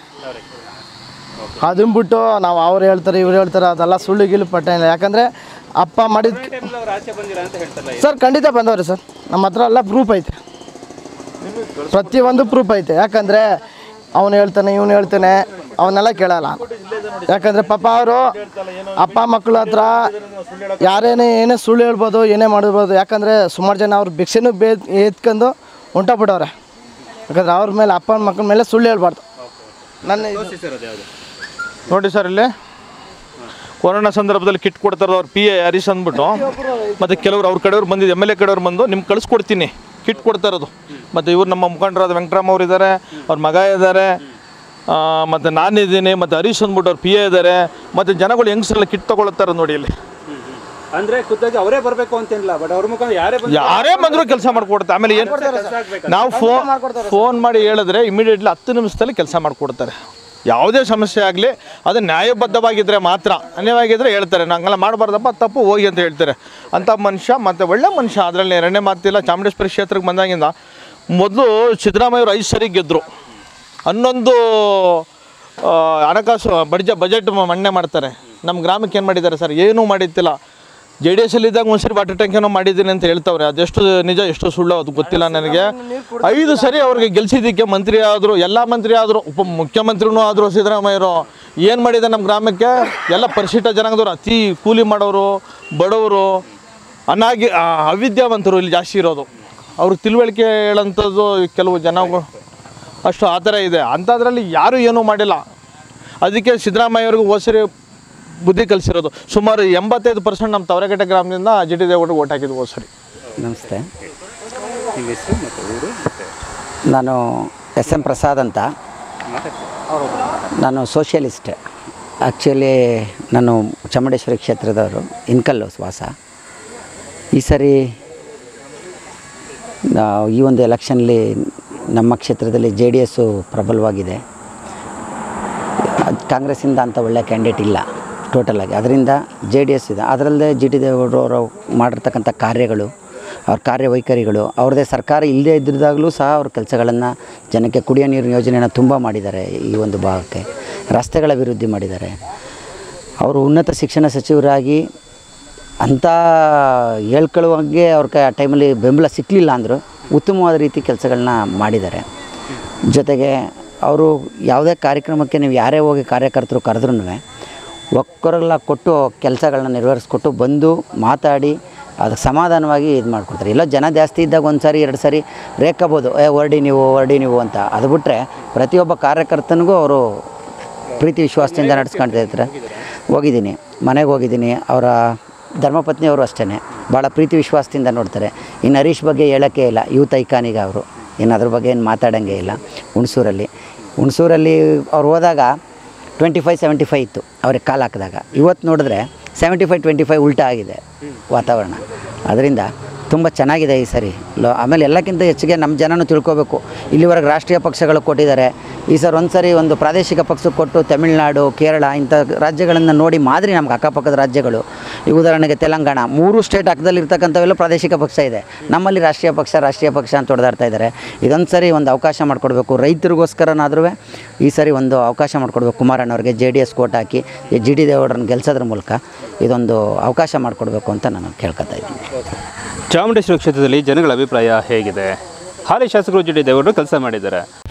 ಅದನ್ನ ಬಿಟ್ಟು ನಾವು ಅವ್ರು ಹೇಳ್ತಾರೆ ಇವ್ರು ಹೇಳ್ತಾರೆ ಅದೆಲ್ಲ ಸುಳ್ಳು ಗಿಲು ಪಟ್ಟ ಇಲ್ಲ ಯಾಕಂದರೆ ಅಪ್ಪ ಮಾಡಿದ ಟೈಮಲ್ಲಿ ಅವ್ರು ಆಚೆ ಬಂದಿರ ಅಂತ ಹೇಳ್ತಾರಲ್ಲ ಸರ್ ಖಂಡಿತ ಬಂದವ್ರಿ ಸರ್ ನಮ್ಮ ಹತ್ರ ಎಲ್ಲ ಪ್ರೂಫ್ ಐತೆ ಪ್ರತಿಯೊಂದು ಪ್ರೂಫ್ ಐತೆ ಯಾಕಂದರೆ ಅವನು ಹೇಳ್ತಾನೆ ಇವನು ಹೇಳ್ತಾನೆ ಅವನ್ನೆಲ್ಲ ಕೇಳಲ್ಲ ಯಾಕಂದರೆ ಪಾಪ ಅವರು ಅಪ್ಪ ಮಕ್ಕಳ ಹತ್ರ ಯಾರೇನೇ ಏನೇ ಸುಳ್ಳು ಹೇಳ್ಬೋದು ಏನೇ ಮಾಡಿರ್ಬೋದು ಯಾಕಂದರೆ ಸುಮಾರು ಜನ ಅವ್ರು ಭಿಕ್ಷೆನೂ ಬೇ ಎತ್ಕೊಂಡು ಹೊಂಟೋಗ್ಬಿಟ್ಟವ್ರೆ ಯಾಕಂದ್ರೆ ಅವ್ರ ಮೇಲೆ ಅಪ್ಪನ ಮಕ್ಕಳ ಮೇಲೆ ಸುಳ್ಳು ಹೇಳ್ಬಾರ್ದು ನನ್ನ ಇದು- ಸರ್ ಅದು ಯಾವುದು ನೋಡಿ ಸರ್ ಇಲ್ಲಿ ಕೊರೋನಾ ಸಂದರ್ಭದಲ್ಲಿ ಕಿಟ್ ಕೊಡ್ತಾರೆ ಅವ್ರು ಪಿ ಎ ಹರೀಶ್ ಅಂದ್ಬಿಟ್ಟು ಮತ್ತು ಕೆಲವರು ಅವ್ರ ಕಡೆಯವ್ರು ಬಂದಿದ್ದು ಎಮ್ ಎಲ್ ಎ ಕಡೆಯವ್ರು ಬಂದು ನಿಮ್ಗೆ ಕಳಿಸ್ಕೊಡ್ತೀನಿ ಕಿಟ್ ಕೊಡ್ತಾ ಇರೋದು ಮತ್ತು ಇವ್ರು ನಮ್ಮ ಮುಖಂಡರಾದ ವೆಂಕಟರಾಮ್ ಅವ್ರು ಇದ್ದಾರೆ ಅವ್ರ ಮಗ ಇದ್ದಾರೆ ಮತ್ತು ನಾನಿದ್ದೀನಿ ಮತ್ತು ಹರೀಶ್ ಅಂದ್ಬಿಟ್ಟು ಅವ್ರು ಪಿ ಎ ಇದ್ದಾರೆ ಮತ್ತು ಜನಗಳು ಹೆಂಗಸ್ರೆಲ್ಲ ಕಿಟ್ ತೊಗೊಳ್ತಾರೆ ನೋಡಿ ಇಲ್ಲಿ ಅಂದ್ರೆ ಖುದ್ದಾಗಿ ಅವರೇ ಬರಬೇಕು ಅಂತಿಲ್ಲ ಬಟ್ ಅವ್ರ ಮುಖಾಂತರ ಯಾರೇ ಬಂದ್ರು ಯಾರೇ ಬಂದರೂ ಕೆಲಸ ಮಾಡಿಕೊಡ್ತಾರೆ ಆಮೇಲೆ ಏನು ಕೆಲಸ ಆಗ್ಬೇಕು ನಾವು ಫೋನ್ ಫೋನ್ ಮಾಡಿ ಹೇಳಿದ್ರೆ ಇಮಿಡಿಯೇಟ್ಲಿ ಹತ್ತು ನಿಮಿಷದಲ್ಲಿ ಕೆಲಸ ಮಾಡಿಕೊಡ್ತಾರೆ ಯಾವುದೇ ಸಮಸ್ಯೆ ಆಗಲಿ ಅದು ನ್ಯಾಯಬದ್ಧವಾಗಿದ್ದರೆ ಮಾತ್ರ ಅನ್ಯವಾಗಿದ್ದರೆ ಹೇಳ್ತಾರೆ ನಂಗೆಲ್ಲ ಮಾಡಬಾರ್ದಪ್ಪ ತಪ್ಪು ಹೋಗಿ ಅಂತ ಹೇಳ್ತಾರೆ ಅಂಥ ಮನುಷ್ಯ ಮತ್ತು ಒಳ್ಳೆ ಮನುಷ್ಯ ಅದರಲ್ಲಿ ಎರಡನೇ ಮಾತಿಲ್ಲ ಚಾಮುಂಡೇಶ್ವರಿ ಕ್ಷೇತ್ರಕ್ಕೆ ಬಂದಾಗಿಂದ ಮೊದಲು ಸಿದ್ದರಾಮಯ್ಯವರು ಐದು ಸರಿ ಗೆದ್ದರು ಹನ್ನೊಂದು ಆ, ಹಣಕಾಸು ಬಡ್ಜ ಬಜೆಟ್ ಮಣ್ಣೆ ಮಾಡ್ತಾರೆ ನಮ್ಮ ಗ್ರಾಮಕ್ಕೆ ಏನು ಮಾಡಿದ್ದಾರೆ ಸರ್ ಏನೂ ಮಾಡಿತ್ತಿಲ್ಲ ಜೆ ಡಿ ಎಸ್ ಇದ್ದಾಗ ಒಂದ್ಸರಿ ವಾಟರ್ ಟ್ಯಾಂಕ್ ಏನೋ ಮಾಡಿದ್ದೀನಿ ಅಂತ ಹೇಳ್ತಾವ್ರೆ ಅದೆಷ್ಟು ನಿಜ ಎಷ್ಟು ಸುಳ್ಳು ಅದು ಗೊತ್ತಿಲ್ಲ ನನಗೆ ಐದು ಸರಿ ಅವ್ರಿಗೆ ಗೆಲ್ಸಿದ್ದಕ್ಕೆ ಮಂತ್ರಿ ಆದರು ಎಲ್ಲ ಮಂತ್ರಿ ಆದರು ಉಪ ಮುಖ್ಯಮಂತ್ರಿನೂ ಆದರು ಸಿದ್ದರಾಮಯ್ಯರು ಏನು ಮಾಡಿದೆ ನಮ್ಮ ಗ್ರಾಮಕ್ಕೆ ಎಲ್ಲ ಪರಿಶಿಷ್ಟ ಜನಾಂಗದವ್ರು ಅತಿ ಕೂಲಿ ಮಾಡೋರು ಬಡವರು ಅನಾಗಿ ಆ, ಅವಿದ್ಯಾವಂತರು ಇಲ್ಲಿ ಜಾಸ್ತಿ ಇರೋದು ಅವ್ರಿಗೆ ತಿಳುವಳಿಕೆ ಹೇಳೋಂಥದ್ದು ಕೆಲವು ಜನಗಳು ಅಷ್ಟು ಆ ಥರ ಇದೆ ಅಂಥದ್ರಲ್ಲಿ ಯಾರೂ ಏನೂ ಮಾಡಿಲ್ಲ ಅದಕ್ಕೆ ಸಿದ್ದರಾಮಯ್ಯವ್ರಿಗೆ ಹೋಸರಿ ಬುದ್ಧಿ ಕಲಿಸಿರೋದು ಸುಮಾರು ಎಂಬತ್ತೈದು ಪರ್ಸೆಂಟ್ ನಮ್ಮ ತವರೆಗಟ್ಟೆ ಗ್ರಾಮದಿಂದ ಜಿ ಟಿ ದೇವೇಗೌಡರಿಗೆ ಓಟ್ ಹಾಕಿದ್ವು ಹೋಸರಿ ನಮಸ್ತೆ ನಿಮ್ಮ ಹೆಸರು ಮತ್ತು ಊರು ಮತ್ತು ನಾನು ಎಸ್ ಎಂ ಪ್ರಸಾದ್ ಅಂತ ನಾನು ಸೋಷಿಯಲಿಸ್ಟ್ ಆ್ಯಕ್ಚುಲಿ ನಾನು ಚಾಮುಂಡೇಶ್ವರಿ ಕ್ಷೇತ್ರದವರು ಇನ್ಕಲ್ಲು ವಾಸ ಈ ಸರಿ ನಾವು ಈ ಒಂದು ಎಲೆಕ್ಷನ್ಲಿ ನಮ್ಮ ಕ್ಷೇತ್ರದಲ್ಲಿ ಜೆ ಡಿ ಎಸ್ಸು ಪ್ರಬಲವಾಗಿದೆ ಅದ್ ಕಾಂಗ್ರೆಸ್ಸಿಂದ ಅಂತ ಒಳ್ಳೆಯ ಕ್ಯಾಂಡಿಡೇಟ್ ಇಲ್ಲ ಟೋಟಲಾಗಿ ಅದರಿಂದ ಜೆ ಡಿ ಎಸ್ ಇದೆ ಅದರಲ್ಲದೆ ಜಿ ಟಿ ದೇವೇಗೌಡರು ಅವರು ಮಾಡಿರ್ತಕ್ಕಂಥ ಕಾರ್ಯಗಳು ಅವ್ರ ಕಾರ್ಯವೈಖರಿಗಳು ಅವ್ರದ್ದೇ ಸರ್ಕಾರ ಇಲ್ಲದೇ ಇದ್ದಿದ್ದಾಗಲೂ ಸಹ ಅವ್ರ ಕೆಲಸಗಳನ್ನು ಜನಕ್ಕೆ ಕುಡಿಯೋ ನೀರಿನ ಯೋಜನೆಯನ್ನು ತುಂಬ ಮಾಡಿದ್ದಾರೆ ಈ ಒಂದು ಭಾಗಕ್ಕೆ ರಸ್ತೆಗಳ ಅಭಿವೃದ್ಧಿ ಮಾಡಿದ್ದಾರೆ ಅವರು ಉನ್ನತ ಶಿಕ್ಷಣ ಸಚಿವರಾಗಿ ಅಂಥ ಹೇಳ್ಕೊಳ್ಳುವಾಗೆ ಅವ್ರ ಕ ಟೈಮಲ್ಲಿ ಬೆಂಬಲ ಸಿಕ್ಕಲಿಲ್ಲ ಅಂದರು ಉತ್ತಮವಾದ ರೀತಿ ಕೆಲಸಗಳನ್ನ ಮಾಡಿದ್ದಾರೆ ಜೊತೆಗೆ ಅವರು ಯಾವುದೇ ಕಾರ್ಯಕ್ರಮಕ್ಕೆ ನೀವು ಯಾರೇ ಹೋಗಿ ಕಾರ್ಯಕರ್ತರು ಕರೆದ್ರೂ ಒಕ್ಕರೆಲ್ಲ ಕೊಟ್ಟು ಕೆಲಸಗಳನ್ನ ನೆರವೇರಿಸ್ಕೊಟ್ಟು ಬಂದು ಮಾತಾಡಿ ಅದಕ್ಕೆ ಸಮಾಧಾನವಾಗಿ ಇದು ಮಾಡ್ಕೊಡ್ತಾರೆ ಎಲ್ಲ ಜನ ಜಾಸ್ತಿ ಇದ್ದಾಗ ಒಂದು ಸಾರಿ ಎರಡು ಸಾರಿ ರೇಖಬೋದು ಏ ಹೊರಡಿ ನೀವು ಹೊರಡಿ ನೀವು ಅಂತ ಅದು ಬಿಟ್ಟರೆ ಪ್ರತಿಯೊಬ್ಬ ಕಾರ್ಯಕರ್ತನಿಗೂ ಅವರು ಪ್ರೀತಿ ವಿಶ್ವಾಸದಿಂದ ನಡೆಸ್ಕೊಳ್ತಾ ಇರ್ತಾರೆ ಹೋಗಿದ್ದೀನಿ ಮನೆಗೆ ಹೋಗಿದ್ದೀನಿ ಅವರ ಧರ್ಮಪತ್ನಿಯವರು ಅಷ್ಟೇ ಭಾಳ ಪ್ರೀತಿ ವಿಶ್ವಾಸದಿಂದ ನೋಡ್ತಾರೆ ಇನ್ನು ಹರೀಶ್ ಬಗ್ಗೆ ಹೇಳೋಕ್ಕೆ ಇಲ್ಲ ಯೂತ್ ಐಕಾನಿಗ ಅವರು ಇನ್ನು ಅದ್ರ ಬಗ್ಗೆ ಏನು ಮಾತಾಡೋಂಗೆ ಇಲ್ಲ ಹುಣಸೂರಲ್ಲಿ ಹುಣಸೂರಲ್ಲಿ ಅವ್ರು ಹೋದಾಗ ಟ್ವೆಂಟಿ ಫೈವ್ ಸೆವೆಂಟಿ ಫೈವ್ ಇತ್ತು ಅವ್ರಿಗೆ ಕಾಲು ಹಾಕಿದಾಗ ಇವತ್ತು ನೋಡಿದ್ರೆ ಸೆವೆಂಟಿ ಫೈವ್ ಟ್ವೆಂಟಿ ಫೈವ್ ಉಲ್ಟಾ ಆಗಿದೆ ವಾತಾವರಣ ಅದರಿಂದ ತುಂಬ ಚೆನ್ನಾಗಿದೆ ಈ ಸರಿ ಲೋ ಆಮೇಲೆ ಎಲ್ಲಕ್ಕಿಂತ ಹೆಚ್ಚಿಗೆ ನಮ್ಮ ಜನನೂ ತಿಳ್ಕೊಬೇಕು ಇಲ್ಲಿವರೆಗೆ ರಾಷ್ಟ್ರೀಯ ಪಕ್ಷಗಳು ಕೊಟ್ಟಿದ್ದಾರೆ ಈ ಸರ್ ಒಂದು ಸರಿ ಒಂದು ಪ್ರಾದೇಶಿಕ ಪಕ್ಷಕ್ಕೆ ಕೊಟ್ಟು ತಮಿಳುನಾಡು ಕೇರಳ ಇಂಥ ರಾಜ್ಯಗಳನ್ನು ನೋಡಿ ಮಾದರಿ ನಮ್ಗೆ ಅಕ್ಕಪಕ್ಕದ ರಾಜ್ಯಗಳು ಈ ಉದಾಹರಣೆಗೆ ತೆಲಂಗಾಣ ಮೂರು ಸ್ಟೇಟ್ ಅಕ್ಕದಲ್ಲಿರ್ತಕ್ಕಂಥವೆಲ್ಲ ಪ್ರಾದೇಶಿಕ ಪಕ್ಷ ಇದೆ ನಮ್ಮಲ್ಲಿ ರಾಷ್ಟ್ರೀಯ ಪಕ್ಷ ರಾಷ್ಟ್ರೀಯ ಪಕ್ಷ ಅಂತ ಹೊಡೆದಾಡ್ತಾ ಇದ್ದಾರೆ ಇದೊಂದು ಸರಿ ಒಂದು ಅವಕಾಶ ಮಾಡಿಕೊಡ್ಬೇಕು ರೈತರಿಗೋಸ್ಕರನಾದ್ರೂ ಈ ಸರಿ ಒಂದು ಅವಕಾಶ ಮಾಡಿಕೊಡ್ಬೇಕು ಕುಮಾರಣ್ಣವ್ರಿಗೆ ಜೆ ಡಿ ಎಸ್ ಕೋಟ್ ಹಾಕಿ ಜಿ ಡಿ ದೇವೇಗೌಡರನ್ನ ಗೆಲ್ಸೋದ್ರ ಮೂಲಕ ಇದೊಂದು ಅವಕಾಶ ಮಾಡಿಕೊಡ್ಬೇಕು ಅಂತ ನಾನು ಕೇಳ್ಕೊತಾ ಇದ್ದೀನಿ ಚಾಮುಂಡೇಶ್ವರಿ ಕ್ಷೇತ್ರದಲ್ಲಿ ಜನಗಳ ಅಭಿಪ್ರಾಯ ಹೇಗಿದೆ ಹಾಲಿ ಶಾಸಕರು ಜಿ ಡಿ ದೇವೇಗೌಡರು ಕೆಲಸ ಮಾಡಿದ್ದಾರೆ